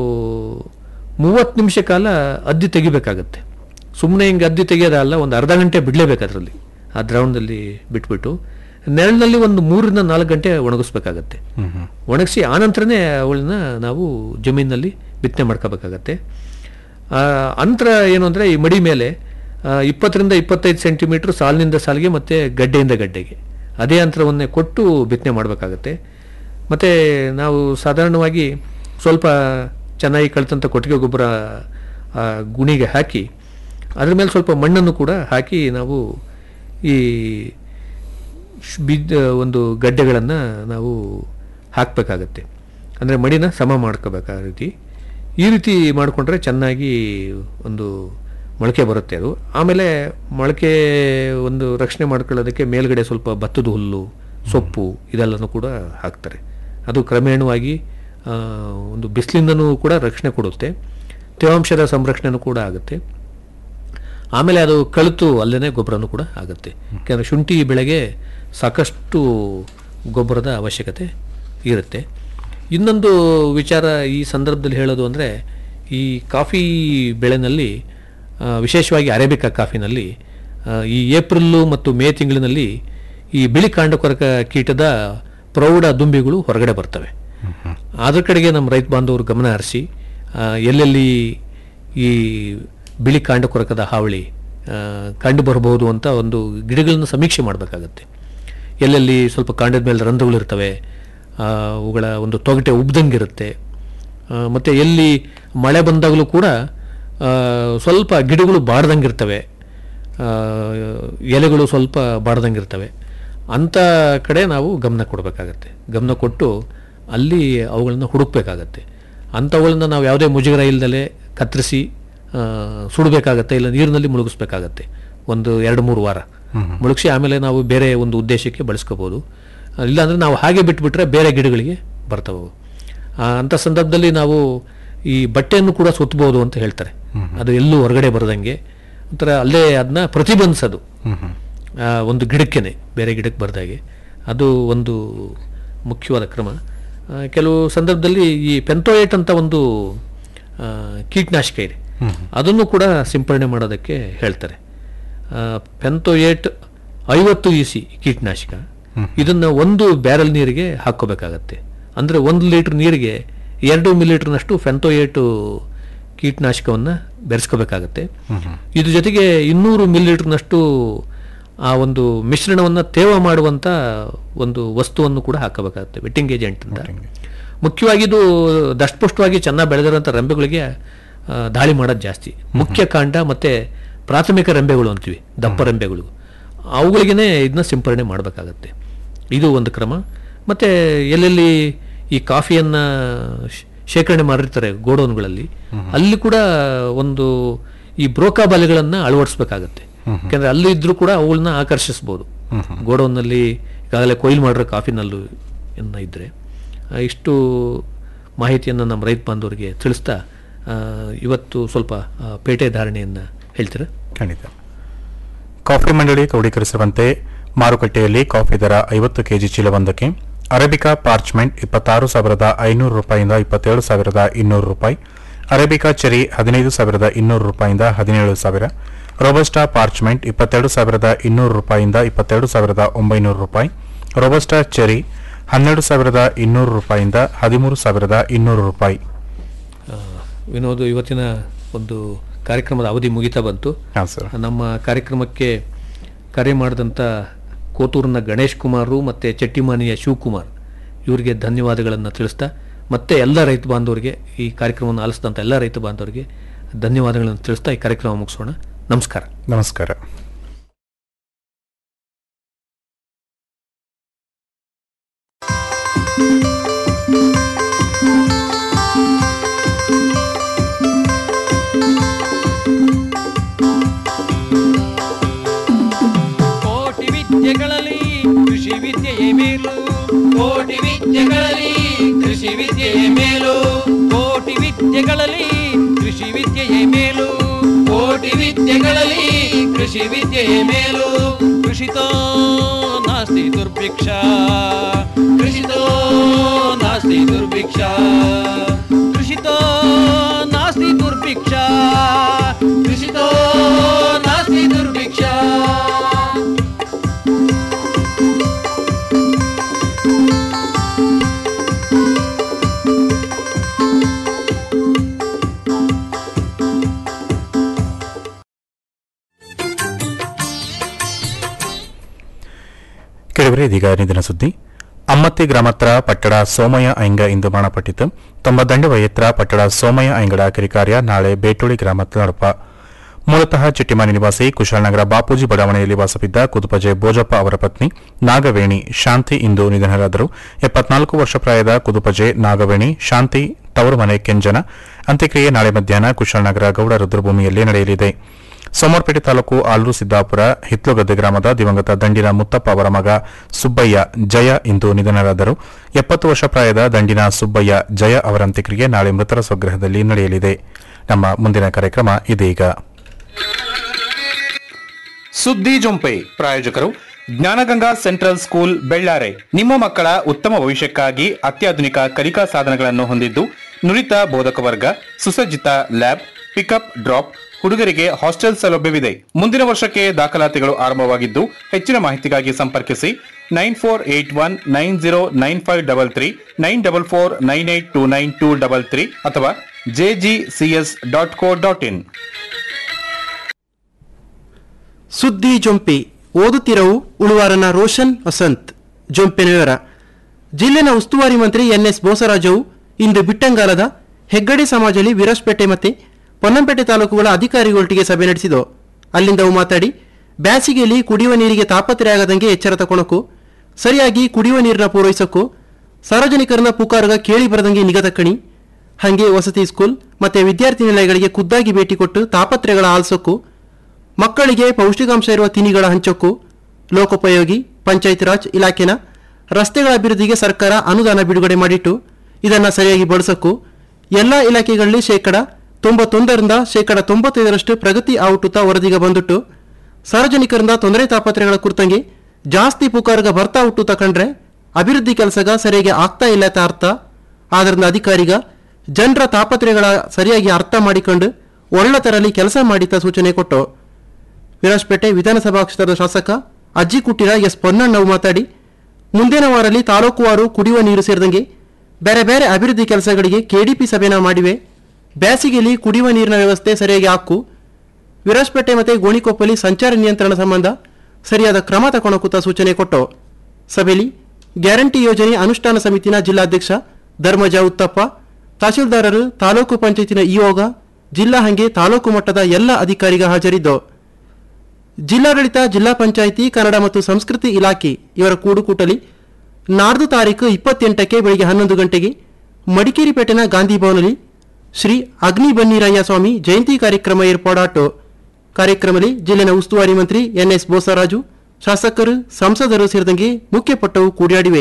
ಮೂವತ್ತು ನಿಮಿಷ ಕಾಲ ಅದ್ದಿ ತೆಗಿಬೇಕಾಗತ್ತೆ ಸುಮ್ಮನೆ ಹಿಂಗೆ ಅದ್ದಿ ತೆಗೆಯೋದಲ್ಲ ಒಂದು ಅರ್ಧ ಗಂಟೆ ಬಿಡಲೇಬೇಕು ಅದರಲ್ಲಿ ಆ ದ್ರಾವಣದಲ್ಲಿ ಬಿಟ್ಬಿಟ್ಟು ನೆರಳಿನಲ್ಲಿ ಒಂದು ಮೂರರಿಂದ ನಾಲ್ಕು ಗಂಟೆ ಒಣಗಿಸ್ಬೇಕಾಗತ್ತೆ ಒಣಗಿಸಿ ಆನಂತರನೇ ಅವಳನ್ನ ನಾವು ಜಮೀನಿನಲ್ಲಿ ಬಿತ್ತನೆ ಮಾಡ್ಕೋಬೇಕಾಗತ್ತೆ ಆ, ಅಂತರ ಏನು ಅಂದರೆ ಈ ಮಡಿ ಮೇಲೆ ಆ, ಇಪ್ಪತ್ತರಿಂದ ಇಪ್ಪತ್ತೈದು ಸೆಂಟಿಮೀಟ್ರ್ ಸಾಲಿನಿಂದ ಸಾಲಿಗೆ ಮತ್ತು ಗಡ್ಡೆಯಿಂದ ಗಡ್ಡೆಗೆ ಅದೇ ಅಂತರವನ್ನೇ ಕೊಟ್ಟು ಬಿತ್ತನೆ ಮಾಡಬೇಕಾಗತ್ತೆ ಮತ್ತು ನಾವು ಸಾಧಾರಣವಾಗಿ ಸ್ವಲ್ಪ ಚೆನ್ನಾಗಿ ಕಳಿತಂಥ ಕೊಟ್ಟಿಗೆ ಗೊಬ್ಬರ ಆ ಗುಣಿಗೆ ಹಾಕಿ ಅದ್ರ ಮೇಲೆ ಸ್ವಲ್ಪ ಮಣ್ಣನ್ನು ಕೂಡ ಹಾಕಿ ನಾವು ಈ ಶ್- ಬಿದ್ದ ಒಂದು ಗಡ್ಡೆಗಳನ್ನು ನಾವು ಹಾಕಬೇಕಾಗತ್ತೆ ಅಂದರೆ ಮಡಿನ ಸಮ ಮಾಡ್ಕೋಬೇಕು ಆ ರೀತಿ ಈ ರೀತಿ ಮಾಡಿಕೊಂಡ್ರೆ ಚೆನ್ನಾಗಿ ಒಂದು ಮೊಳಕೆ ಬರುತ್ತೆ ಅದು ಆಮೇಲೆ ಮೊಳಕೆ ಒಂದು ರಕ್ಷಣೆ ಮಾಡ್ಕೊಳ್ಳೋದಕ್ಕೆ ಮೇಲ್ಗಡೆ ಸ್ವಲ್ಪ ಭತ್ತದ ಹುಲ್ಲು ಸೊಪ್ಪು ಇದೆಲ್ಲನೂ ಕೂಡ ಹಾಕ್ತಾರೆ ಅದು ಕ್ರಮೇಣವಾಗಿ ಆ, ಒಂದು ಬಿಸಿಲಿಂದನೂ ಕೂಡ ರಕ್ಷಣೆ ಕೊಡುತ್ತೆ ತೇವಾಂಶದ ಸಂರಕ್ಷಣೆನೂ ಕೂಡ ಆಗುತ್ತೆ ಆಮೇಲೆ ಅದು ಕಳಿತು ಅಲ್ಲೇ ಗೊಬ್ಬರನೂ ಕೂಡ ಆಗುತ್ತೆ ಯಾಕೆಂದರೆ ಶುಂಠಿ ಬೆಳೆಗೆ ಸಾಕಷ್ಟು ಗೊಬ್ಬರದ ಅವಶ್ಯಕತೆ ಇರುತ್ತೆ ಇನ್ನೊಂದು ವಿಚಾರ ಈ ಸಂದರ್ಭದಲ್ಲಿ ಹೇಳೋದು ಅಂದರೆ ಈ ಕಾಫಿ ಬೆಳೆನಲ್ಲಿ ಆ, ವಿಶೇಷವಾಗಿ ಅರೇಬಿಕಾ ಕಾಫಿನಲ್ಲಿ ಆ, ಈ ಏಪ್ರಿಲ್ಲು ಮತ್ತು ಮೇ ತಿಂಗಳಿನಲ್ಲಿ ಈ ಬಿಳಿ ಕಾಂಡಕೊರಕ ಕೀಟದ ಪ್ರೌಢ ದುಂಬಿಗಳು ಹೊರಗಡೆ ಬರ್ತವೆ ಅದ್ರ ಕಡೆಗೆ ನಮ್ಮ ರೈತ ಬಾಂಧವರು ಗಮನ ಹರಿಸಿ ಆ, ಎಲ್ಲೆಲ್ಲಿ ಈ ಬಿಳಿ ಕಾಂಡಕೊರಕದ ಹಾವಳಿ ಆ, ಕಂಡು ಬರಬಹುದು ಅಂತ ಒಂದು ಗಿಡಗಳನ್ನು ಸಮೀಕ್ಷೆ ಮಾಡಬೇಕಾಗತ್ತೆ ಎಲ್ಲೆಲ್ಲಿ ಸ್ವಲ್ಪ ಕಾಂಡದ ಮೇಲೆ ರಂಧ್ರಗಳು ಇರ್ತವೆ ಆ, ಅವುಗಳ ಒಂದು ತೊಗಟೆ ಉಬ್ದಂಗಿರುತ್ತೆ ಆ, ಮತ್ತೆ ಎಲ್ಲಿ ಮಳೆ ಬಂದಾಗಲೂ ಕೂಡ ಆ, ಸ್ವಲ್ಪ ಗಿಡಗಳು ಬಾಡ್ದಂಗಿರ್ತವೆ ಆ, ಎಲೆಗಳು ಸ್ವಲ್ಪ ಬಾಡ್ದಂಗಿರ್ತವೆ ಅಂಥ ಕಡೆ ನಾವು ಗಮನ ಕೊಡಬೇಕಾಗತ್ತೆ ಗಮನ ಕೊಟ್ಟು ಅಲ್ಲಿ ಅವುಗಳನ್ನ ಹುಡುಕ್ಬೇಕಾಗತ್ತೆ ಅಂಥವುಗಳನ್ನ ನಾವು ಯಾವುದೇ ಮುಜುಗರ ಇಲ್ದಲೆ ಕತ್ತರಿಸಿ ಆ, ಸುಡಬೇಕಾಗತ್ತೆ ಇಲ್ಲ ನೀರಿನಲ್ಲಿ ಮುಳುಗಿಸ್ಬೇಕಾಗತ್ತೆ ಒಂದು ಎರಡು ಮೂರು ವಾರ ಮುಳುಗಿಸಿ ಆಮೇಲೆ ನಾವು ಬೇರೆ ಒಂದು ಉದ್ದೇಶಕ್ಕೆ ಬಳಸ್ಕೋಬೋದು ಇಲ್ಲಾಂದರೆ ನಾವು ಹಾಗೆ ಬಿಟ್ಬಿಟ್ರೆ ಬೇರೆ ಗಿಡಗಳಿಗೆ ಬರ್ತವೆ ಅವು. ಆ, ಅಂಥ ಸಂದರ್ಭದಲ್ಲಿ ನಾವು ಈ ಬಟ್ಟೆಯನ್ನು ಕೂಡ ಸುತ್ತಬಹುದು ಅಂತ ಹೇಳ್ತಾರೆ ಅದು ಎಲ್ಲೂ ಹೊರಗಡೆ ಬರದಂಗೆ ಒಂಥರ ಅಲ್ಲೇ ಅದನ್ನ ಪ್ರತಿಬಂಧಿಸೋದು ಆ, ಒಂದು ಗಿಡಕ್ಕೇನೆ ಬೇರೆ ಗಿಡಕ್ಕೆ ಬರ್ದಾಗೆ ಅದು ಒಂದು ಮುಖ್ಯವಾದ ಕ್ರಮ ಆ, ಕೆಲವು ಸಂದರ್ಭದಲ್ಲಿ ಈ ಪೆಂಟೋಯೇಟ್ ಅಂತ ಒಂದು ಆ, ಕೀಟನಾಶಕ ಇದೆ ಅದನ್ನು ಕೂಡ ಸಿಂಪರಣೆ ಮಾಡೋದಕ್ಕೆ ಹೇಳ್ತಾರೆ ಆ, ಪೆಂಟೋಯೇಟ್ ಐವತ್ತು ಇ ಸಿ ಕೀಟನಾಶಕ ಇದನ್ನು ಒಂದು ಬ್ಯಾರಲ್ ನೀರಿಗೆ ಹಾಕ್ಕೋಬೇಕಾಗತ್ತೆ ಅಂದರೆ ಒಂದು ಲೀಟ್ರ್ ನೀರಿಗೆ ಎರಡು ಮಿಲಿಲೀಟ್ರ್ನಷ್ಟು ಫೆಂಟೋಯೇಟು ಕೀಟನಾಶಕವನ್ನು ಬೆರೆಸ್ಕೋಬೇಕಾಗತ್ತೆ ಇದ್ರ ಜೊತೆಗೆ ಇನ್ನೂರು ಮಿಲಿಲೀಟ್ರ್ನಷ್ಟು ಆ ಒಂದು ಮಿಶ್ರಣವನ್ನು ತೇವ ಮಾಡುವಂಥ ಒಂದು ವಸ್ತುವನ್ನು ಕೂಡ ಹಾಕಬೇಕಾಗುತ್ತೆ ವೆಟ್ಟಿಂಗ್ ಏಜೆಂಟ್ ಅಂತ ಮುಖ್ಯವಾಗಿ ಇದು ದಷ್ಟಪುಷ್ಟವಾಗಿ ಚೆನ್ನಾಗಿ ಬೆಳೆದಿರೋಂಥ ರೆಂಬೆಗಳಿಗೆ ಆ, ದಾಳಿ ಮಾಡೋದು ಜಾಸ್ತಿ ಮುಖ್ಯ ಕಾಂಡ ಮತ್ತು ಪ್ರಾಥಮಿಕ ರೆಂಬೆಗಳು ಅಂತೀವಿ ದಪ್ಪ ರೆಂಬೆಗಳು ಅವುಗಳಿಗೇ ಇದನ್ನ ಸಿಂಪರಣೆ ಮಾಡಬೇಕಾಗತ್ತೆ ಇದು ಒಂದು ಕ್ರಮ ಮತ್ತು ಎಲ್ಲೆಲ್ಲಿ ಈ ಕಾಫಿಯನ್ನು ಶೇಖರಣೆ ಮಾಡಿರ್ತಾರೆ ಗೋಡೌನ್ಗಳಲ್ಲಿ ಅಲ್ಲಿ ಕೂಡ ಒಂದು ಈ ಬ್ರೋಕಾ ಬಲೆಗಳನ್ನು ಅಳವಡಿಸ್ಬೇಕಾಗತ್ತೆ ಯಾಕಂದರೆ ಅಲ್ಲಿ ಇದ್ರೂ ಕೂಡ ಅವುಗಳನ್ನ ಆಕರ್ಷಿಸ್ಬೋದು ಗೋಡೌನ್ನಲ್ಲಿ ಈಗಾಗಲೇ ಕೊಯ್ಲು ಮಾಡಿರೋ ಕಾಫಿನಲ್ಲೂ ಇನ್ನು ಇದ್ದರೆ ಆ, ಇಷ್ಟು ಮಾಹಿತಿಯನ್ನು ನಮ್ಮ ರೈತ ಬಾಂಧವರಿಗೆ ತಿಳಿಸ್ತಾ ಆ, ಇವತ್ತು ಸ್ವಲ್ಪ ಆ, ಪೇಟೆ ಧಾರಣೆಯನ್ನು ಹೇಳ್ತೀರಾ ಖಂಡಿತ ಕಾಫಿ ಮಂಡಳಿ ಕ್ರೋಢೀಕರಿಸಿರುವಂತೆ ಮಾರುಕಟ್ಟೆಯಲ್ಲಿ ಕಾಫಿ ದರ ಐವತ್ತು ಕೆಜಿ ಚೀಲವೊಂದಕ್ಕೆ ಅರೇಬಿಕಾ ಪಾರ್ಚ್ಮೆಂಟ್ ಇಪ್ಪತ್ತಾರು ಸಾವಿರದ ಐನೂರು ರೂಪಾಯಿಂದ ಇಪ್ಪತ್ತೇಳು ಸಾವಿರದ ಇನ್ನೂರು ರೂಪಾಯಿ ಅರೇಬಿಕಾ ಚೆರಿ ಹದಿನೈದು ಸಾವಿರದ ಇನ್ನೂರು ರೂಪಾಯಿಂದ ಹದಿನೇಳು ಸಾವಿರ ರೋಬಸ್ಟಾ ಪಾರ್ಚ್ಮೆಂಟ್ ಇಪ್ಪತ್ತೆರಡು ಸಾವಿರದ ಇನ್ನೂರು ರೂಪಾಯಿಂದ ಇಪ್ಪತ್ತೆರಡು ಸಾವಿರದ ಒಂಬೈನೂರು ರೂಪಾಯಿ ರೋಬಸ್ಟಾ ಚೆರಿ ಹನ್ನೆರಡು ಸಾವಿರದ ಇನ್ನೂರು ರೂಪಾಯಿಂದ ಹದಿಮೂರು ಸಾವಿರದ ಇನ್ನೂರು ರೂಪಾಯಿ ಆ, ವಿನೋದ್ ಇವತ್ತಿನ ಒಂದು ಕಾರ್ಯಕ್ರಮದ ಅವಧಿ ಮುಗಿತಾ ಬಂತು ಹಾಂ ಸರ್ ನಮ್ಮ ಕಾರ್ಯಕ್ರಮಕ್ಕೆ ಕರೆ ಮಾಡಿದಂಥ ಕೋತೂರಿನ ಗಣೇಶ್ ಕುಮಾರು ಮತ್ತು ಚಟ್ಟಿಮಾನಿಯ ಶಿವಕುಮಾರ್ ಇವರಿಗೆ ಧನ್ಯವಾದಗಳನ್ನು ತಿಳಿಸ್ತಾ ಮತ್ತೆ ಎಲ್ಲ ರೈತ ಬಾಂಧವರಿಗೆ ಈ ಕಾರ್ಯಕ್ರಮವನ್ನು ಆಲಿಸಿದಂಥ ಎಲ್ಲ ರೈತ ಬಾಂಧವರಿಗೆ ಧನ್ಯವಾದಗಳನ್ನು ತಿಳಿಸ್ತಾ ಈ ಕಾರ್ಯಕ್ರಮ ಮುಗಿಸೋಣ ನಮಸ್ಕಾರ ನಮಸ್ಕಾರ ಕೋಟಿ ವಿದ್ಯೆಗಳಲ್ಲಿ ಕೃಷಿ ವಿದ್ಯೆಯೇ ಮೇಲು ಕೋಟಿ ವಿದ್ಯೆಗಳಲ್ಲಿ ಕೃಷಿ ವಿದ್ಯೆಯೇ ಮೇಲು ಕೋಟಿ ವಿದ್ಯೆಗಳಲ್ಲಿ ಕೃಷಿ ವಿದ್ಯೆಯೇ ಮೇಲು ಕೋಟಿ ವಿದ್ಯೆಗಳಲ್ಲಿ ಕೃಷಿ ವಿದ್ಯೆಯೇ ಮೇಲು ಕೃಷಿತೋ ನಾಸ್ತಿ ದುರ್ಭಿಕ್ಷ ಕೃಷಿತೋ ನಾಸ್ತಿ ದುರ್ಭಿಕ್ಷ ಕೃಷಿತೋ ನಾಸ್ತಿ ದುರ್ಭಿಕ್ಷ ಕೃಷಿತೋ ನಾಸ್ತಿ ದುರ್ಭಿಕ್ಷ ಇದೀಗ ನಿಧನ ಸುದ್ದಿ ಅಮ್ಮತ್ತಿ ಗ್ರಾಮತ್ರ ಪಟ್ಟಣ ಸೋಮಯ್ಯ ಐಂಗ ಇಂದು ಮರಣಪಟ್ಟಿತು ತಮ್ಮ ದಂಡ ವಯತ್ರ ಪಟ್ಟಣ ಸೋಮಯ್ಯ ಐಂಗಡ ಕಿರಿಕಾರ್ಯ ನಾಳೆ ಬೇಟುಳಿ ಗ್ರಾಮದ ನಡಪ ಮೂಲತಃ ಚಿಟ್ಟಿಮನೆ ನಿವಾಸಿ ಕುಶಾಲನಗರ ಬಾಪೂಜಿ ಬಡಾವಣೆಯಲ್ಲಿ ವಾಸವಿದ್ದ ಕುದುಪಜೆ ಬೋಜಪ್ಪ ಅವರ ಪತ್ನಿ ನಾಗವೇಣಿ ಶಾಂತಿ ಇಂದು ನಿಧನರಾದರು ಎಪ್ಪತ್ನಾಲ್ಕು ವರ್ಷ ಪ್ರಾಯದ ಕುದುಪಜೆ ನಾಗವೇಣಿ ಶಾಂತಿ ತವರು ಮನೆ ಕೆಂಜನ ಅಂತ್ಯಕ್ರಿಯೆ ನಾಳೆ ಮಧ್ಯಾಹ್ನ ಕುಶಾಲನಗರ ಗೌಡ ರುದ್ರಭೂಮಿಯಲ್ಲಿ ನಡೆಯಲಿದೆ ಸೋಮವಾರಪೇಟೆ ತಾಲೂಕು ಆಲೂರು ಸಿದ್ದಾಪುರ ಹಿತ್ಲುಗದ್ದೆ ಗ್ರಾಮದ ದಿವಂಗತ ದಂಡಿನ ಮುತ್ತಪ್ಪ ಅವರ ಮಗ ಸುಬ್ಬಯ್ಯ ಜಯ ಇಂದು ನಿಧನರಾದರು ಎಪ್ಪತ್ತು ವರ್ಷ ಪ್ರಾಯದ ದಂಡಿನ ಸುಬ್ಬಯ್ಯ ಜಯ ಅವರ ಅಂತ್ಯಕ್ರಿಯೆ ನಾಳೆ ಮೃತರ ಸ್ವಗ್ರಹದಲ್ಲಿ ನಡೆಯಲಿದೆ ನಮ್ಮ ಮುಂದಿನ ಕಾರ್ಯಕ್ರಮ ಇದೀಗ ಸುದ್ದಿ ಜೊಂಪೆ ಪ್ರಾಯೋಜಕರು ಜ್ಞಾನಗಂಗಾ ಸೆಂಟ್ರಲ್ ಸ್ಕೂಲ್ ಬೆಳ್ಳಾರೆ ನಿಮ್ಮ ಮಕ್ಕಳ ಉತ್ತಮ ಭವಿಷ್ಯಕ್ಕಾಗಿ ಅತ್ಯಾಧುನಿಕ ಕಲಿಕಾ ಸಾಧನಗಳನ್ನು ಹೊಂದಿದ್ದು ನುರಿತ ಬೋಧಕ ವರ್ಗ ಸುಸಜ್ಜಿತ ಲ್ಯಾಬ್ ಪಿಕಪ್ ಡ್ರಾಪ್ ಹುಡುಗರಿಗೆ ಹಾಸ್ಟೆಲ್ ಸೌಲಭ್ಯವಿದೆ ಮುಂದಿನ ವರ್ಷಕ್ಕೆ ದಾಖಲಾತಿಗಳು ಆರಂಭವಾಗಿದ್ದು ಹೆಚ್ಚಿನ ಮಾಹಿತಿಗಾಗಿ ಸಂಪರ್ಕಿಸಿ nine four eight one nine zero nine five double three nine double four nine eight two nine two double three ಅಥವಾ JGCS dot co dot in ಸುದ್ದಿ ಜೊಂಪಿ ಓದುತ್ತಿರವು ಉಳುವಾರನ ರೋಷನ್ ವಸಂತ್ ಜೊಂಪಿನ ವಿವರ ಜಿಲ್ಲೆನ ಉಸ್ತುವಾರಿ ಮಂತ್ರಿ ಎನ್ಎಸ್ ಬೋಸರಾಜವು ಇಂದು ಬಿಟ್ಟಂಗಾಲದ ಹೆಗ್ಗಡೆ ಸಮಾಜಲಿ ವಿರಾಜ್ಪೇಟೆ ಮತ್ತೆ ಪೊನ್ನಂಪೇಟೆ ತಾಲೂಕುಗಳ ಅಧಿಕಾರಿಗಳೊಟ್ಟಿಗೆ ಸಭೆ ನಡೆಸಿದವು ಅಲ್ಲಿಂದ ಅವು ಮಾತಾಡಿ ಬ್ಯಾಸಿಗೆಯಲ್ಲಿ ಕುಡಿಯುವ ನೀರಿಗೆ ತಾಪತ್ರೆಯಾಗದಂಗೆ ಎಚ್ಚರ ತಕೊಳಕು ಸರಿಯಾಗಿ ಕುಡಿಯುವ ನೀರನ್ನ ಪೂರೈಸಕ್ಕೂ ಸಾರ್ವಜನಿಕರನ್ನ ಪುಕಾರ್ಗ ಕೇಳಿ ಬರದಂಗೆ ನಿಗಾ ತಕ್ಕಣಿ ಹಾಗೆ ವಸತಿ ಸ್ಕೂಲ್ ಮತ್ತೆ ವಿದ್ಯಾರ್ಥಿ ನಿಲಯಗಳಿಗೆ ಖುದ್ದಾಗಿ ಭೇಟಿ ಕೊಟ್ಟು ತಾಪತ್ರೆಗಳ ಆಲ್ಸೋಕು ಮಕ್ಕಳಿಗೆ ಪೌಷ್ಟಿಕಾಂಶ ಇರುವ ತಿನಿಗಳ ಹಂಚೋಕು ಲೋಕೋಪಯೋಗಿ ಪಂಚಾಯತ್ ರಾಜ್ ಇಲಾಖೆನ ರಸ್ತೆಗಳ ಅಭಿವೃದ್ಧಿಗೆ ಸರ್ಕಾರ ಅನುದಾನ ಬಿಡುಗಡೆ ಮಾಡಿಟ್ಟು ಇದನ್ನು ಸರಿಯಾಗಿ ಬಳಸಕ್ಕೂ ಎಲ್ಲ ಇಲಾಖೆಗಳಲ್ಲಿ ಶೇಕಡ ತೊಂಬತ್ತೊಂದರಿಂದ ಶೇಕಡ ತೊಂಬತ್ತೈದರಷ್ಟು ಪ್ರಗತಿ ಆವುಟುತ್ತಾ ವರದಿಗೆ ಬಂದುಟ್ಟು ಸಾರ್ವಜನಿಕರಿಂದ ತೊಂದರೆ ತಾಪತ್ರೆಗಳ ಕುರಿತಂಗೆ ಜಾಸ್ತಿ ಪುಕಾರ್ಗ ಬರ್ತಾ ಹುಟ್ಟು ತಕೊಂಡ್ರೆ ಅಭಿವೃದ್ಧಿ ಕೆಲಸಗ ಸರಿಯಾಗಿ ಆಗ್ತಾ ಇಲ್ಲ ಅಂತ ಅರ್ಥ ಆದ್ರಿಂದ ಅಧಿಕಾರಿಗ ಜನರ ತಾಪತ್ರೆಗಳ ಸರಿಯಾಗಿ ಅರ್ಥ ಮಾಡಿಕೊಂಡು ಒಳ್ಳೆ ತರಲಿ ಕೆಲಸ ಮಾಡಿತ ಸೂಚನೆ ಕೊಟ್ಟು ವಿರಾಜ್ಪೇಟೆ ವಿಧಾನಸಭಾ ಕ್ಷೇತ್ರದ ಶಾಸಕ ಅಜ್ಜಿ ಕುಟ್ಟಿರ ಎಸ್ ಪೊನ್ನಣ್ಣವು ಮಾತಾಡಿ ಮುಂದಿನ ವಾರಲ್ಲಿ ತಾಲೂಕುವಾರು ಕುಡಿಯುವ ನೀರು ಸೇರಿದಂಗೆ ಬೇರೆ ಬೇರೆ ಅಭಿವೃದ್ಧಿ ಕೆಲಸಗಳಿಗೆ ಕೆಡಿಪಿ ಸಭೆನ ಮಾಡಿವೆ ಬೇಸಿಗೆಯಲ್ಲಿ ಕುಡಿಯುವ ನೀರಿನ ವ್ಯವಸ್ಥೆ ಸರಿಯಾಗಿ ಹಾಕು ವಿರಾಜ್ಪೇಟೆ ಮತ್ತು ಗೋಣಿಕೊಪ್ಪಲಿ ಸಂಚಾರ ನಿಯಂತ್ರಣ ಸಂಬಂಧ ಸರಿಯಾದ ಕ್ರಮ ತಗೊಳಕುತ್ತ ಸೂಚನೆ ಕೊಟ್ಟು ಸಭೆಯಲ್ಲಿ ಗ್ಯಾರಂಟಿ ಯೋಜನೆ ಅನುಷ್ಠಾನ ಸಮಿತಿನ ಜಿಲ್ಲಾಧ್ಯಕ್ಷ ಧರ್ಮಜ ಉತ್ತಪ್ಪ ತಹಶೀಲ್ದಾರರು ತಾಲೂಕು ಪಂಚಾಯತಿನ ಇಯೋಗ ಜಿಲ್ಲಾ ಹಂಗೆ ತಾಲೂಕು ಮಟ್ಟದ ಎಲ್ಲ ಅಧಿಕಾರಿಗ ಹಾಜರಿದ್ದು ಜಿಲ್ಲಾಡಳಿತ ಜಿಲ್ಲಾ ಪಂಚಾಯಿತಿ ಕನ್ನಡ ಮತ್ತು ಸಂಸ್ಕೃತಿ ಇಲಾಖೆ ಇವರ ಕೂಡುಕೂಟಲಿ ನಾಡ್ದು ತಾರೀಕು ಇಪ್ಪತ್ತೆಂಟಕ್ಕೆ ಬೆಳಿಗ್ಗೆ ಹನ್ನೊಂದು ಗಂಟೆಗೆ ಮಡಿಕೇರಿ ಪೇಟೆನ ಗಾಂಧಿ ಭವನಲ್ಲಿ ಶ್ರೀ ಅಗ್ನಿ ಬನ್ನೀರಯ್ಯ ಸ್ವಾಮಿ ಜಯಂತಿ ಕಾರ್ಯಕ್ರಮ ಏರ್ಪಾಡಾಟು ಕಾರ್ಯಕ್ರಮದಲ್ಲಿ ಜಿಲ್ಲೆನ ಉಸ್ತುವಾರಿ ಮಂತ್ರಿ ಎನ್ಎಸ್ ಬೋಸರಾಜು ಶಾಸಕರು ಸಂಸದರು ಸೇರಿದಂಗೆ ಮುಖ್ಯಪಟ್ಟವು ಕೂಡಿಯಾಡಿವೆ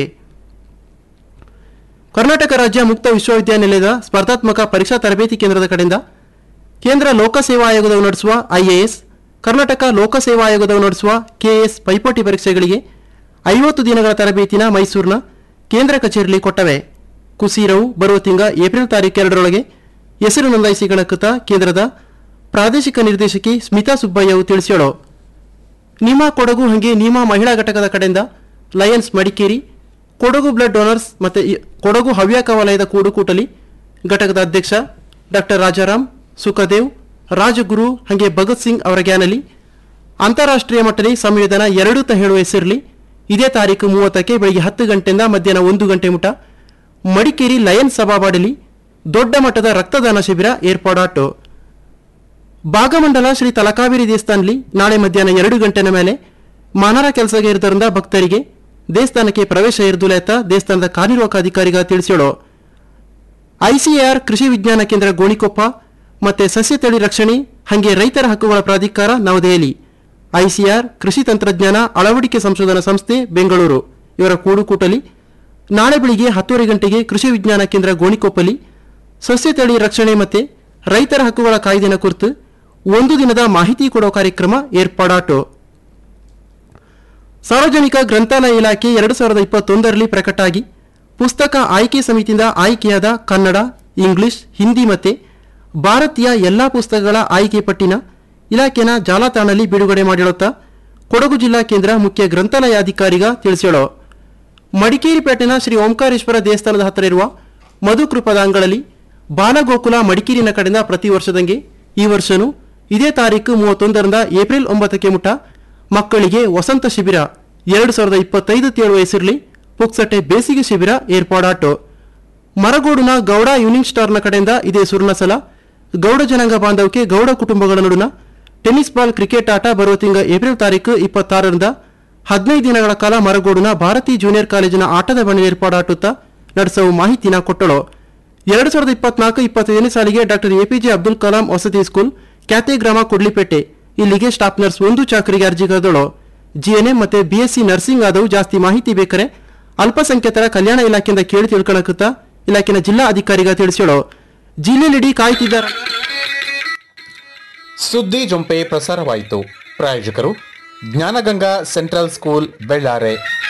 ಕರ್ನಾಟಕ ರಾಜ್ಯ ಮುಕ್ತ ವಿಶ್ವವಿದ್ಯಾನಿಲಯದ ಸ್ಪರ್ಧಾತ್ಮಕ ಪರೀಕ್ಷಾ ತರಬೇತಿ ಕೇಂದ್ರದ ಕಡೆಯಿಂದ ಕೇಂದ್ರ ಲೋಕಸೇವಾ ಆಯೋಗದವು ನಡೆಸುವ ಐಎಎಸ್ ಕರ್ನಾಟಕ ಲೋಕಸೇವಾ ಆಯೋಗದವು ನಡೆಸುವ ಕೆಎಎಸ್ ಪೈಪೋಟಿ ಪರೀಕ್ಷೆಗಳಿಗೆ ಐವತ್ತು ದಿನಗಳ ತರಬೇತಿನ ಮೈಸೂರಿನ ಕೇಂದ್ರ ಕಚೇರಿಯಲ್ಲಿ ಕೊಟ್ಟವೆ ಕುಸೀರವು ಬರುವ ತಿಂಗ ಏಪ್ರಿಲ್ ತಾರೀಕು ಎರಡರೊಳಗೆ ಹೆಸರು ನೋಂದಾಯಿಸಿಕೊಳ್ಳುತ್ತ ಕೇಂದ್ರದ ಪ್ರಾದೇಶಿಕ ನಿರ್ದೇಶಕಿ ಸ್ಮಿತಾ ಸುಬ್ಬಯ್ಯವು ತಿಳಿಸ್ಯಾಳು ನಿಮ್ಮ ಕೊಡಗು ಹಂಗೆ ನಿಮ್ಮ ಮಹಿಳಾ ಘಟಕದ ಕಡೆಯಿಂದ lions Madikeri Kodagu blood donors ಮತ್ತು ಈ ಕೊಡಗು ಹವ್ಯಕ ವಲಯದ ಕೂಡುಕೂಟಲಿ ಘಟಕದ ಅಧ್ಯಕ್ಷ ಡಾಕ್ಟರ್ ರಾಜಾರಾಮ್ ಸುಖದೇವ್ ರಾಜಗುರು ಹಾಗೆ ಭಗತ್ ಸಿಂಗ್ ಅವರ ಗ್ಯಾನಲ್ಲಿ ಅಂತಾರಾಷ್ಟ್ರೀಯ ಮಟ್ಟದಲ್ಲಿ ಸಂವಿಧಾನ ಎರಡು ತ ಹೇಳುವ ಹೆಸರಿಲಿ ಇದೇ ತಾರೀಕು ಮೂವತ್ತಕ್ಕೆ ಬೆಳಿಗ್ಗೆ ಹತ್ತು ಗಂಟೆಯಿಂದ ಮಧ್ಯಾಹ್ನ ಒಂದು ಗಂಟೆ ಮುಟ ಮಡಿಕೇರಿ ಲಯನ್ಸ್ ಸಭಾವಾಡಲಿ ದೊಡ್ಡ ಮಟ್ಟದ ರಕ್ತದಾನ ಶಿಬಿರ ಏರ್ಪಾಡಾಟು ಭಾಗಮಂಡಲ ಶ್ರೀ ತಲಕಾವೇರಿ ದೇವಸ್ಥಾನದಲ್ಲಿ ನಾಳೆ ಮಧ್ಯಾಹ್ನ ಎರಡು ಗಂಟೆನ ಮೇಲೆ ಮಾನರ ಕೆಲಸಗೆ ಇರೋದ್ರಿಂದ ಭಕ್ತರಿಗೆ ದೇವಸ್ಥಾನಕ್ಕೆ ಪ್ರವೇಶ ಇರುದಿಲ್ಲ ಅಂತ ದೇವಸ್ಥಾನದ ಕಾರ್ಯನಿರ್ವಾಹಕ ಅಧಿಕಾರಿಗ ತಿಳಿಸ್ಯಾಳು ಐಸಿಎಆರ್ ಕೃಷಿ ವಿಜ್ಞಾನ ಕೇಂದ್ರ ಗೋಣಿಕೊಪ್ಪ ಮತ್ತೆ ಸಸ್ಯ ತಳಿ ರಕ್ಷಣೆ ಹಾಗೆ ರೈತರ ಹಕ್ಕುಗಳ ಪ್ರಾಧಿಕಾರ ನವದೆಹಲಿ ಐಸಿಆರ್ ಕೃಷಿ ತಂತ್ರಜ್ಞಾನ ಅಳವಡಿಕೆ ಸಂಶೋಧನಾ ಸಂಸ್ಥೆ ಬೆಂಗಳೂರು ಇವರ ಕೂಡುಕೂಟಲಿ ನಾಳೆ ಬೆಳಿಗ್ಗೆ ಹತ್ತುವರೆ ಗಂಟೆಗೆ ಕೃಷಿ ವಿಜ್ಞಾನ ಕೇಂದ್ರ ಗೋಣಿಕೊಪ್ಪಲಿ ಸಸ್ಯ ತಳಿ ರಕ್ಷಣೆ ಮತ್ತೆ ರೈತರ ಹಕ್ಕುಗಳ ಕಾಯ್ದೆನ ಕುರಿತು ಒಂದು ದಿನದ ಮಾಹಿತಿ ಕೊಡೋ ಕಾರ್ಯಕ್ರಮ ಏರ್ಪಾಡಾಟು ಸಾರ್ವಜನಿಕ ಗ್ರಂಥಾಲಯ ಇಲಾಖೆ ಎರಡು ಸಾವಿರದ ಇಪ್ಪತ್ತೊಂದರಲ್ಲಿ ಪ್ರಕಟ ಆಗಿ ಪುಸ್ತಕ ಆಯ್ಕೆ ಸಮಿತಿಯಿಂದ ಆಯ್ಕೆಯಾದ ಕನ್ನಡ ಇಂಗ್ಲಿಷ್ ಹಿಂದಿ ಮತ್ತೆ ಭಾರತೀಯ ಎಲ್ಲಾ ಪುಸ್ತಕಗಳ ಆಯ್ಕೆ ಪಟ್ಟಿನ ಇಲಾಖೆನ ಜಾಲತಾಣದಲ್ಲಿ ಬಿಡುಗಡೆ ಮಾಡಿರುತ್ತಾ ಕೊಡಗು ಜಿಲ್ಲಾ ಕೇಂದ್ರ ಮುಖ್ಯ ಗ್ರಂಥಾಲಯ ಅಧಿಕಾರಿಗ ತಿಳಿಸ್ಯಾಳು ಮಡಿಕೇರಿ ಪೇಟೆನ ಶ್ರೀ ಓಂಕಾರೇಶ್ವರ ದೇವಸ್ಥಾನದ ಹತ್ತಿರ ಇರುವ ಮಧುಕೃಪದ ಅಂಗಳಲ್ಲಿ ಬಾಲಗೋಕುಲ ಮಡಿಕೇರಿನ ಕಡೆಯಿಂದ ಪ್ರತಿ ವರ್ಷದಂಗೆ ಈ ವರ್ಷನೂ ಇದೇ ತಾರೀಕು ಮೂವತ್ತೊಂದರಿಂದ ಏಪ್ರಿಲ್ ಒಂಬತ್ತಕ್ಕೆ ಮುಟ ಮಕ್ಕಳಿಗೆ ವಸಂತ ಶಿಬಿರ ಎರಡು ಸಾವಿರದ ಇಪ್ಪತ್ತೈದು ತೇಳು ವಯಸ್ಸಿರಲಿ ಪುಕ್ಸಟೆ ಬೇಸಿಗೆ ಶಿಬಿರ ಏರ್ಪಾಡಾಟು ಮರಗೋಡುನ ಗೌಡ ಯೂನಿಂಗ್ ಸ್ಟಾರ್ನ ಕಡೆಯಿಂದ ಇದೇ ಸುರ್ಣಸಲ ಗೌಡ ಜನಾಂಗ ಬಾಂಧವಕ್ಕೆ ಗೌಡ ಕುಟುಂಬಗಳ ನಡುವಿನ ಟೆನ್ನಿಸ್ ಬಾಲ್ ಕ್ರಿಕೆಟ್ ಆಟ ಬರುವ ತಿಂಗಳ ಏಪ್ರಿಲ್ ತಾರೀಕು ಇಪ್ಪತ್ತಾರರಿಂದ ಹದಿನೈದು ದಿನಗಳ ಕಾಲ ಮರಗೋಡುನ ಭಾರತಿ ಜೂನಿಯರ್ ಕಾಲೇಜಿನ ಆಟದ ಬಣ್ಣ ಏರ್ಪಾಡಾಟುತ್ತಾ ನಡೆಸುವ ಮಾಹಿತಿನ ಕೊಟ್ಟಳು ಎರಡು ಸಾವಿರದ ಇಪ್ಪತ್ನಾಲ್ಕು ಇಪ್ಪತ್ತೈದನೇ ಸಾಲಿಗೆ ಡಾಕ್ಟರ್ ಎಪಿಜೆ ಅಬ್ದುಲ್ ಕಲಾಂ ವಸತಿ ಸ್ಕೂಲ್ ಕ್ಯಾತೆ ಗ್ರಾಮ ಕೊಡ್ಲಿಪೇಟೆ ಇಲ್ಲಿಗೆ ಸ್ಟಾಫ್ ನರ್ಸ್ ಒಂದು ಚಾಕರಿಗೆ ಅರ್ಜಿ ಕರೆದಳು ಜಿಎನ್ಎಂ ಮತ್ತೆ ಬಿಎಸ್ಸಿ ನರ್ಸಿಂಗ್ ಆದವು ಜಾಸ್ತಿ ಮಾಹಿತಿ ಬೇಕಾರೆ ಅಲ್ಪಸಂಖ್ಯಾತರ ಕಲ್ಯಾಣ ಇಲಾಖೆಯಿಂದ ಕೇಳಿ ತಿಳ್ಕೊಳಕುತ್ತ ಇಲಾಖೆನ ಜಿಲ್ಲಾ ಅಧಿಕಾರಿಗ ತಿಳಿಸ್ಯಾಳು ಜಿಲ್ಲೆಲಿಡೀ ಕಾಯ್ತಿದ್ದಾರೆ ಸುದ್ದಿ ಜೊಂಪೆ ಪ್ರಸಾರವಾಯಿತು ಪ್ರಾಯೋಜಕರು Jnanaganga central school Bellare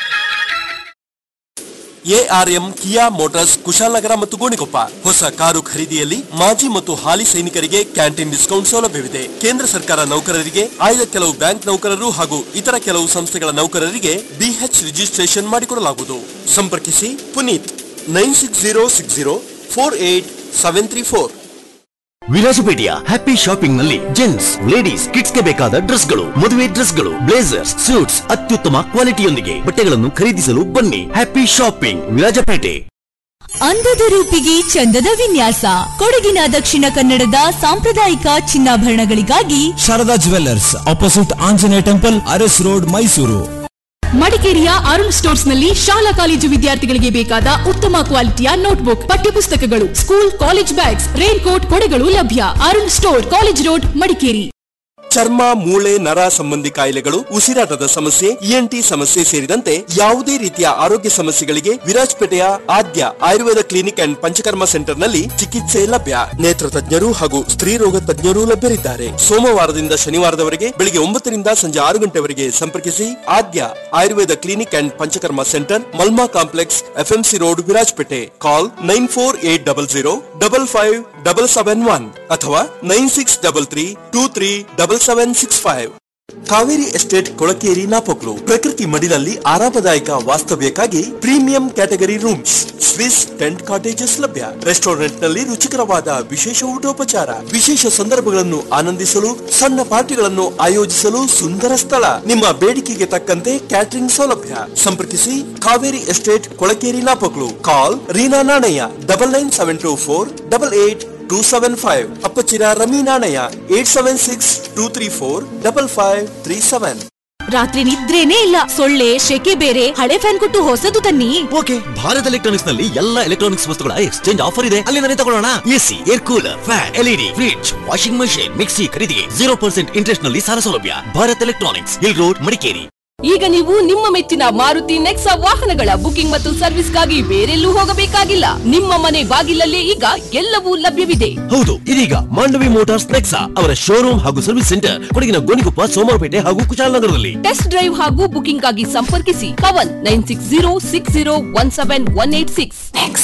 ARM Kia motors Kushalnagar ಮತ್ತು ಗೋಣಿಕೊಪ್ಪ ಹೊಸ ಕಾರು ಖರೀದಿಯಲ್ಲಿ ಮಾಜಿ ಮತ್ತು ಹಾಲಿ ಸೈನಿಕರಿಗೆ ಕ್ಯಾಂಟೀನ್ ಡಿಸ್ಕೌಂಟ್ ಸೌಲಭ್ಯವಿದೆ ಕೇಂದ್ರ ಸರ್ಕಾರ ನೌಕರರಿಗೆ ಆಯ್ದ ಕೆಲವು ಬ್ಯಾಂಕ್ ನೌಕರರು ಹಾಗೂ ಇತರ ಕೆಲವು ಸಂಸ್ಥೆಗಳ ನೌಕರರಿಗೆ ಬಿಎಚ್ ರಿಜಿಸ್ಟ್ರೇಷನ್ ಮಾಡಿಕೊಡಲಾಗುವುದು ಸಂಪರ್ಕಿಸಿ Puneeth nine six zero six zero four eight seven three four ವಿರಾಜಪೇಟೆಯ ಹ್ಯಾಪಿ ಶಾಪಿಂಗ್ ನಲ್ಲಿ ಜೆಂಟ್ಸ್ ಲೇಡೀಸ್ ಕಿಡ್ಸ್ ಗೆ ಬೇಕಾದ ಡ್ರೆಸ್ಗಳು ಮದುವೆ ಡ್ರೆಸ್ಗಳು ಬ್ಲೇಸರ್ಸ್ ಸೂಟ್ಸ್ ಅತ್ಯುತ್ತಮ ಕ್ವಾಲಿಟಿಯೊಂದಿಗೆ ಬಟ್ಟೆಗಳನ್ನು ಖರೀದಿಸಲು ಬನ್ನಿ ಹ್ಯಾಪಿ ಶಾಪಿಂಗ್ ವಿರಾಜಪೇಟೆ ಅಂದದ ರೂಪಿಗೆ ಚಂದದ ವಿನ್ಯಾಸ ಕೊಡಗಿನ ದಕ್ಷಿಣ ಕನ್ನಡದ ಸಾಂಪ್ರದಾಯಿಕ ಚಿನ್ನಾಭರಣಗಳಿಗಾಗಿ Sharada jewellers opposite Anjaneya temple Aras road Mysuru ಮಡಿಕೇರಿಯ ಅರುಣ್ ಸ್ಟೋರ್ಸ್ ನಲ್ಲಿ ಶಾಲಾ ಕಾಲೇಜು ವಿದ್ಯಾರ್ಥಿಗಳಿಗೆ ಬೇಕಾದ ಉತ್ತಮ ಕ್ವಾಲಿಟಿಯ ನೋಟ್ಬುಕ್ ಪಠ್ಯಪುಸ್ತಕಗಳು school college bags rain coat ಕೊಡೆಗಳು ಲಭ್ಯ Arun store college road Madikeri ಚರ್ಮ ಮೂಳೆ ನರ ಸಂಬಂಧಿ ಕಾಯಿಲೆಗಳು ಉಸಿರಾಟದ ಸಮಸ್ಯೆ ಇಎನ್ಟಿ ಸಮಸ್ಯೆ ಸೇರಿದಂತೆ ಯಾವುದೇ ರೀತಿಯ ಆರೋಗ್ಯ ಸಮಸ್ಯೆಗಳಿಗೆ ವಿರಾಜ್ಪೇಟೆಯ Adya Ayurveda clinic and Panchakarma centre ನಲ್ಲಿ ಚಿಕಿತ್ಸೆ ಲಭ್ಯ ನೇತ್ರ ತಜ್ಞರು ಹಾಗೂ ಸ್ತ್ರೀ ರೋಗ ತಜ್ಞರು ಲಭ್ಯರಿದ್ದಾರೆ ಸೋಮವಾರದಿಂದ ಶನಿವಾರದವರೆಗೆ ಬೆಳಿಗ್ಗೆ ಒಂಬತ್ತರಿಂದ ಸಂಜೆ ಆರು ಗಂಟೆವರೆಗೆ ಸಂಪರ್ಕಿಸಿ Adya Ayurveda clinic and Panchakarma centre Malma complex FMC road Virajpet call nine four eight double zero double five double seven one ಅಥವಾ nine six double three two three double seven six five Kaveri estate Kolakeri Napoklu ಪ್ರಕೃತಿ ಮಡಿಲಲ್ಲಿ ಆರಾಮದಾಯಕ ವಾಸ್ತವ್ಯಕ್ಕಾಗಿ premium category rooms Swiss tent cottages ಲಭ್ಯ restaurant ನಲ್ಲಿ ರುಚಿಕರವಾದ ವಿಶೇಷ ಊಟೋಪಚಾರ ವಿಶೇಷ ಸಂದರ್ಭಗಳನ್ನು ಆನಂದಿಸಲು ಸಣ್ಣ ಪಾರ್ಟಿಗಳನ್ನು ಆಯೋಜಿಸಲು ಸುಂದರ ಸ್ಥಳ ನಿಮ್ಮ ಬೇಡಿಕೆಗೆ ತಕ್ಕಂತೆ ಕ್ಯಾಟರಿಂಗ್ ಸೌಲಭ್ಯ ಸಂಪರ್ಕಿಸಿ Kaveri estate Kolakeri Napoklu call Reena Nanaiah double nine seven two four double eight two seven five Appachira Rami Nanaiah eight seven six two three four double five three seven ರಾತ್ರಿ ನಿದ್ರೇನೇ ಇಲ್ಲ ಸೊಳ್ಳೆ ಶೆಕೆ ಬೇರೆ ಹಳೆ ಫ್ಯಾನ್ ಕೊಟ್ಟು ಹೊಸದು ತನ್ನಿ ಓಕೆ ಭಾರತ್ ಎಲೆಕ್ಟ್ರಾನಿಕ್ಸ್ ನಲ್ಲಿ ಎಲ್ಲ ಎಲೆಕ್ಟ್ರಾನಿಕ್ಸ್ ವಸ್ತುಗಳ ಎಕ್ಸ್ಚೇಂಜ್ ಆಫರ್ ಇದೆ ಅಲ್ಲಿಂದಲೇ ತಗೊಳ್ಳೋಣ AC air cooler fan LED fridge washing machine mixie ಖರೀದಿಗೆ ಜೀರೋ ಪರ್ಸೆಂಟ್ ಇಂಟ್ರೆಸ್ಟ್ ನಲ್ಲಿ ಸಾಲ ಸೌಲಭ್ಯ Bharat electronics hill road Madikeri ಈಗ ನೀವು ನಿಮ್ಮ ಮೆಚ್ಚಿನ ಮಾರುತಿ ನೆಕ್ಸಾ ವಾಹನಗಳ ಬುಕಿಂಗ್ ಮತ್ತು ಸರ್ವಿಸ್ಗಾಗಿ ಬೇರೆಲ್ಲೂ ಹೋಗಬೇಕಾಗಿಲ್ಲ ನಿಮ್ಮ ಮನೆ ಬಾಗಿಲಲ್ಲೇ ಈಗ ಎಲ್ಲವೂ ಲಭ್ಯವಿದೆ ಹೌದು ಇದೀಗ ಮಾಂಡವಿ ಮೋಟಾರ್ಸ್ ನೆಕ್ಸಾ ಅವರ ಶೋರೂಮ್ ಹಾಗೂ ಸರ್ವಿಸ್ ಸೆಂಟರ್ ಕೊಡಗಿನ ಗೋಣಿಕೊಪ್ಪ ಸೋಮವಾರಪೇಟೆ ಹಾಗೂ ಕುಶಾಲನಗರದಲ್ಲಿ ಟೆಸ್ಟ್ ಡ್ರೈವ್ ಹಾಗೂ ಬುಕಿಂಗ್ ಆಗಿ ಸಂಪರ್ಕಿಸಿ Kavan nine six zero six zero one seven one eight six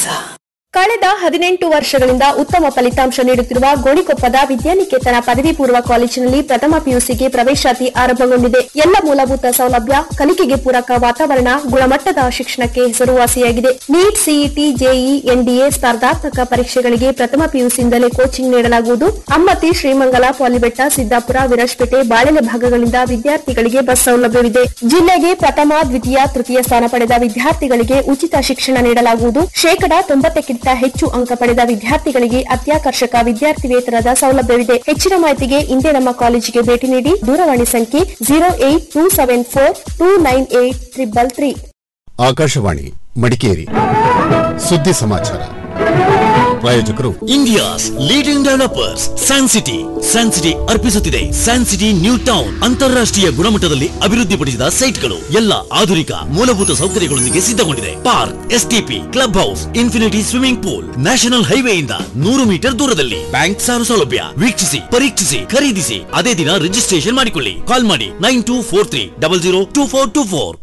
ಕಳೆದ ಹದಿನೆಂಟು ವರ್ಷಗಳಿಂದ ಉತ್ತಮ ಫಲಿತಾಂಶ ನೀಡುತ್ತಿರುವ ಗೋಣಿಕೊಪ್ಪದ ವಿದ್ಯಾನಿಕೇತನ ಪದವಿ ಪೂರ್ವ ಕಾಲೇಜಿನಲ್ಲಿ ಪ್ರಥಮ ಪಿಯುಸಿಗೆ ಪ್ರವೇಶಾತಿ ಆರಂಭಗೊಂಡಿದೆ ಎಲ್ಲ ಮೂಲಭೂತ ಸೌಲಭ್ಯ ಕಲಿಕೆಗೆ ಪೂರಕ ವಾತಾವರಣ ಗುಣಮಟ್ಟದ ಶಿಕ್ಷಣಕ್ಕೆ ಹೆಸರುವಾಸಿಯಾಗಿದೆ ನೀಟ್ ಸಿಇಟಿ ಜೆಇ ಎನ್ಡಿಎ ಸ್ಪರ್ಧಾತ್ಮಕ ಪರೀಕ್ಷೆಗಳಿಗೆ ಪ್ರಥಮ ಪಿಯುಸಿಯಿಂದಲೇ ಕೋಚಿಂಗ್ ನೀಡಲಾಗುವುದು ಅಮ್ಮತಿ ಶ್ರೀಮಂಗಲ ಪಾಲಿಬೆಟ್ಟ ಸಿದ್ದಾಪುರ ವಿರಾಜಪೇಟೆ ಬಾಳೆಲೆ ಭಾಗಗಳಿಂದ ವಿದ್ಯಾರ್ಥಿಗಳಿಗೆ ಬಸ್ ಸೌಲಭ್ಯವಿದೆ ಜಿಲ್ಲೆಗೆ ಪ್ರಥಮ ದ್ವಿತೀಯ ತೃತೀಯ ಸ್ಥಾನ ಪಡೆದ ವಿದ್ಯಾರ್ಥಿಗಳಿಗೆ ಉಚಿತ ಶಿಕ್ಷಣ ನೀಡಲಾಗುವುದು ಶೇಕಡಾ ತೊಂಬತ್ತಕ್ಕಿಂತ ಹೆಚ್ಚು ಅಂಕ ಪಡೆದ ವಿದ್ಯಾರ್ಥಿಗಳಿಗೆ ಅತ್ಯಾಕರ್ಷಕ ವಿದ್ಯಾರ್ಥಿ ವೇತನದ ಸೌಲಭ್ಯವಿದೆ ಹೆಚ್ಚಿನ ಮಾಹಿತಿಗೆ ಇಂದೇ ನಮ್ಮ ಕಾಲೇಜಿಗೆ ಭೇಟಿ ನೀಡಿ ದೂರವಾಣಿ ಸಂಖ್ಯೆ zero eight two seven four two nine eight triple three Akashvani Madikeri ಸುದ್ದಿ ಸಮಾಚಾರ ಪ್ರಾಯೋಜಕರು India's leading developers San City San City ಅರ್ಪಿಸುತ್ತಿದೆ ಸ್ಯಾನ್ ಸಿಟಿ ನ್ಯೂ ಟೌನ್ ಅಂತಾರಾಷ್ಟ್ರೀಯ ಗುಣಮಟ್ಟದಲ್ಲಿ ಅಭಿವೃದ್ಧಿಪಡಿಸಿದ ಸೈಟ್ಗಳು ಎಲ್ಲ ಆಧುನಿಕ ಮೂಲಭೂತ ಸೌಕರ್ಯಗಳೊಂದಿಗೆ ಸಿದ್ಧಗೊಂಡಿದೆ park STP club house infinity swimming pool national ಹೈವೇಯಿಂದ ನೂರು ಮೀಟರ್ ದೂರದಲ್ಲಿ ಬ್ಯಾಂಕ್ ಸಾಲ ಸೌಲಭ್ಯ ವೀಕ್ಷಿಸಿ ಪರೀಕ್ಷಿಸಿ ಖರೀದಿಸಿ ಅದೇ ದಿನ ರಿಜಿಸ್ಟ್ರೇಷನ್ ಮಾಡಿಕೊಳ್ಳಿ ಕಾಲ್ ಮಾಡಿ nine two four three double zero two four two four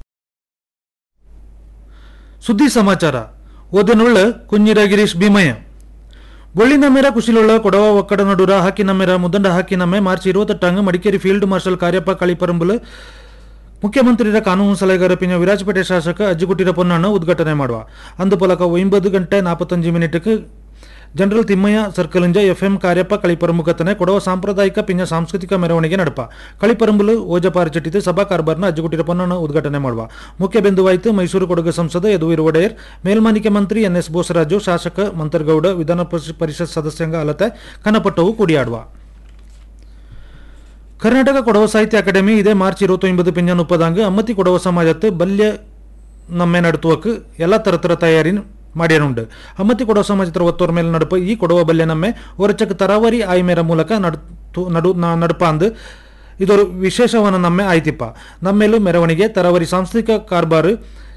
ಸುದ್ದಿ ಸಮಾಚಾರ ಓದನುಳ್ಳ ಕುഞ്ഞിര ಗಿರೀಶ್ ಭೀಮಯ್ಯ ಗೊಳ್ಳಿನಮ್ಮೆರ ಕುಶಿಲುಳ್ಳ ಕೊಡವ ಒಕ್ಕಡ ನಡುರ ಹಾಕಿನಮ್ಮೆರ ಮುದಂಡ ಹಾಕಿನಮ್ಮೆ ಮಾರ್ಚ್ ഇരുപത്തെട്ടാങ് ಮಡಿಕೇರಿ ಫೀಲ್ಡ್ ಮಾರ್ಷಲ್ ಕಾರ್ಯಪ್ಪ ಕಾಳಿಪರಂಬುಲು ಮುಖ್ಯಮಂತ್ರಿರ ಕಾನೂನು ಸಲಹೆಗಾರ ಪಿನ ವಿರಾಜಪೇಟೆ ಶಾಸಕ ಅಜ್ಜಿಗುಟ್ಟಿರ ಪೊನ್ನಣ್ಣ ಉದ್ಘಾಟನೆ ಮಾಡುವ ಅಂದು ಪೊಲಕ ಒಂಬತ್ತು ಗಂಟೆ ನಾಪತ್ತಂಜು ಮಿನಿಟ್ಗೆ ಜನರಲ್ ತಿಮ್ಮಯ್ಯ ಸರ್ಕಲ್ಂಜ ಎಫ್ಎಂ ಕಾರ್ಯಪ್ಪ ಕಳಿಪರಮುಖತನೆ ಕೊಡವ ಸಾಂಪ್ರದಾಯಿಕ ಪಿಂಜ ಸಾಂಸ್ಕೃತಿಕ ಮೆರವಣಿಗೆ ನಡಪ ಕಳಿಪರಂಬುಲು ಓಜಪಾರ ಚಟಿತು ಸಭಾ ಕಾರ್ಬಾರ್ನ ಅಜ್ಜುಗುಟ್ಟಿರ ಪೊನ್ನನ ಉದ್ಘಾಟನೆ ಮಾಡುವ ಮುಖ್ಯ ಬಿಂದುವಾಯಿತು ಮೈಸೂರು ಕೊಡಗು ಸಂಸದ ಯದುವೀರ್ ಒಡೆಯರ್ ಮೇಲ್ಮಾನಿಕೆ ಮಂತ್ರಿ ಎನ್ಎಸ್ ಬೋಸರಾಜು ಶಾಸಕ ಮಂತರ್ಗೌಡ ವಿಧಾನ ಪರಿಷ- ಪರಿಷತ್ ಸದಸ್ಯಾಂಗ ಅಲತೆ ಕನಪಟ್ಟವು ಕುಡಿಯಾಡುವ ಕರ್ನಾಟಕ ಕೊಡವ ಸಾಹಿತ್ಯ ಅಕಾಡೆಮಿ ಇದೇ ಮಾರ್ಚ್ ഇരുപത്തൊമ്പത് പിഞ്ഞ മുപ്പതാങ്ക് അമ്മത്തി കൊടവ സമാജത്ത് ബല്യ നമ്മെ നടത്തുവക്ക് എല്ലാ തരത്തില തയ്യാറി ಮಾಡ್ಯಾನುಂಡು ಅಮ್ಮತ್ತಿ ಕೊಡವ ಸಮಾಜದ ಒತ್ತೋರ್ ಮೇಲೆ ನಡುಪ ಈ ಕೊಡವ ಬಲ್ಯ ನಮ್ಮೆ ಒರಚಕ್ ತರಾವರಿ ಆಯ್ಮೆರ ಮೂಲಕ ನಡ್ತು ನಡು ನ- ನಡುಪ ಅಂದು ಇದೊರು ವಿಶೇಷವನ್ನ ನಮ್ಮೆ ಆಯ್ತಿಪ್ಪ ನಮ್ಮೇಲೂ ಮೆರವಣಿಗೆ ತರಾವರಿ ಸಾಂಸ್ಕೃತಿಕ ಕಾರ್ಬಾರು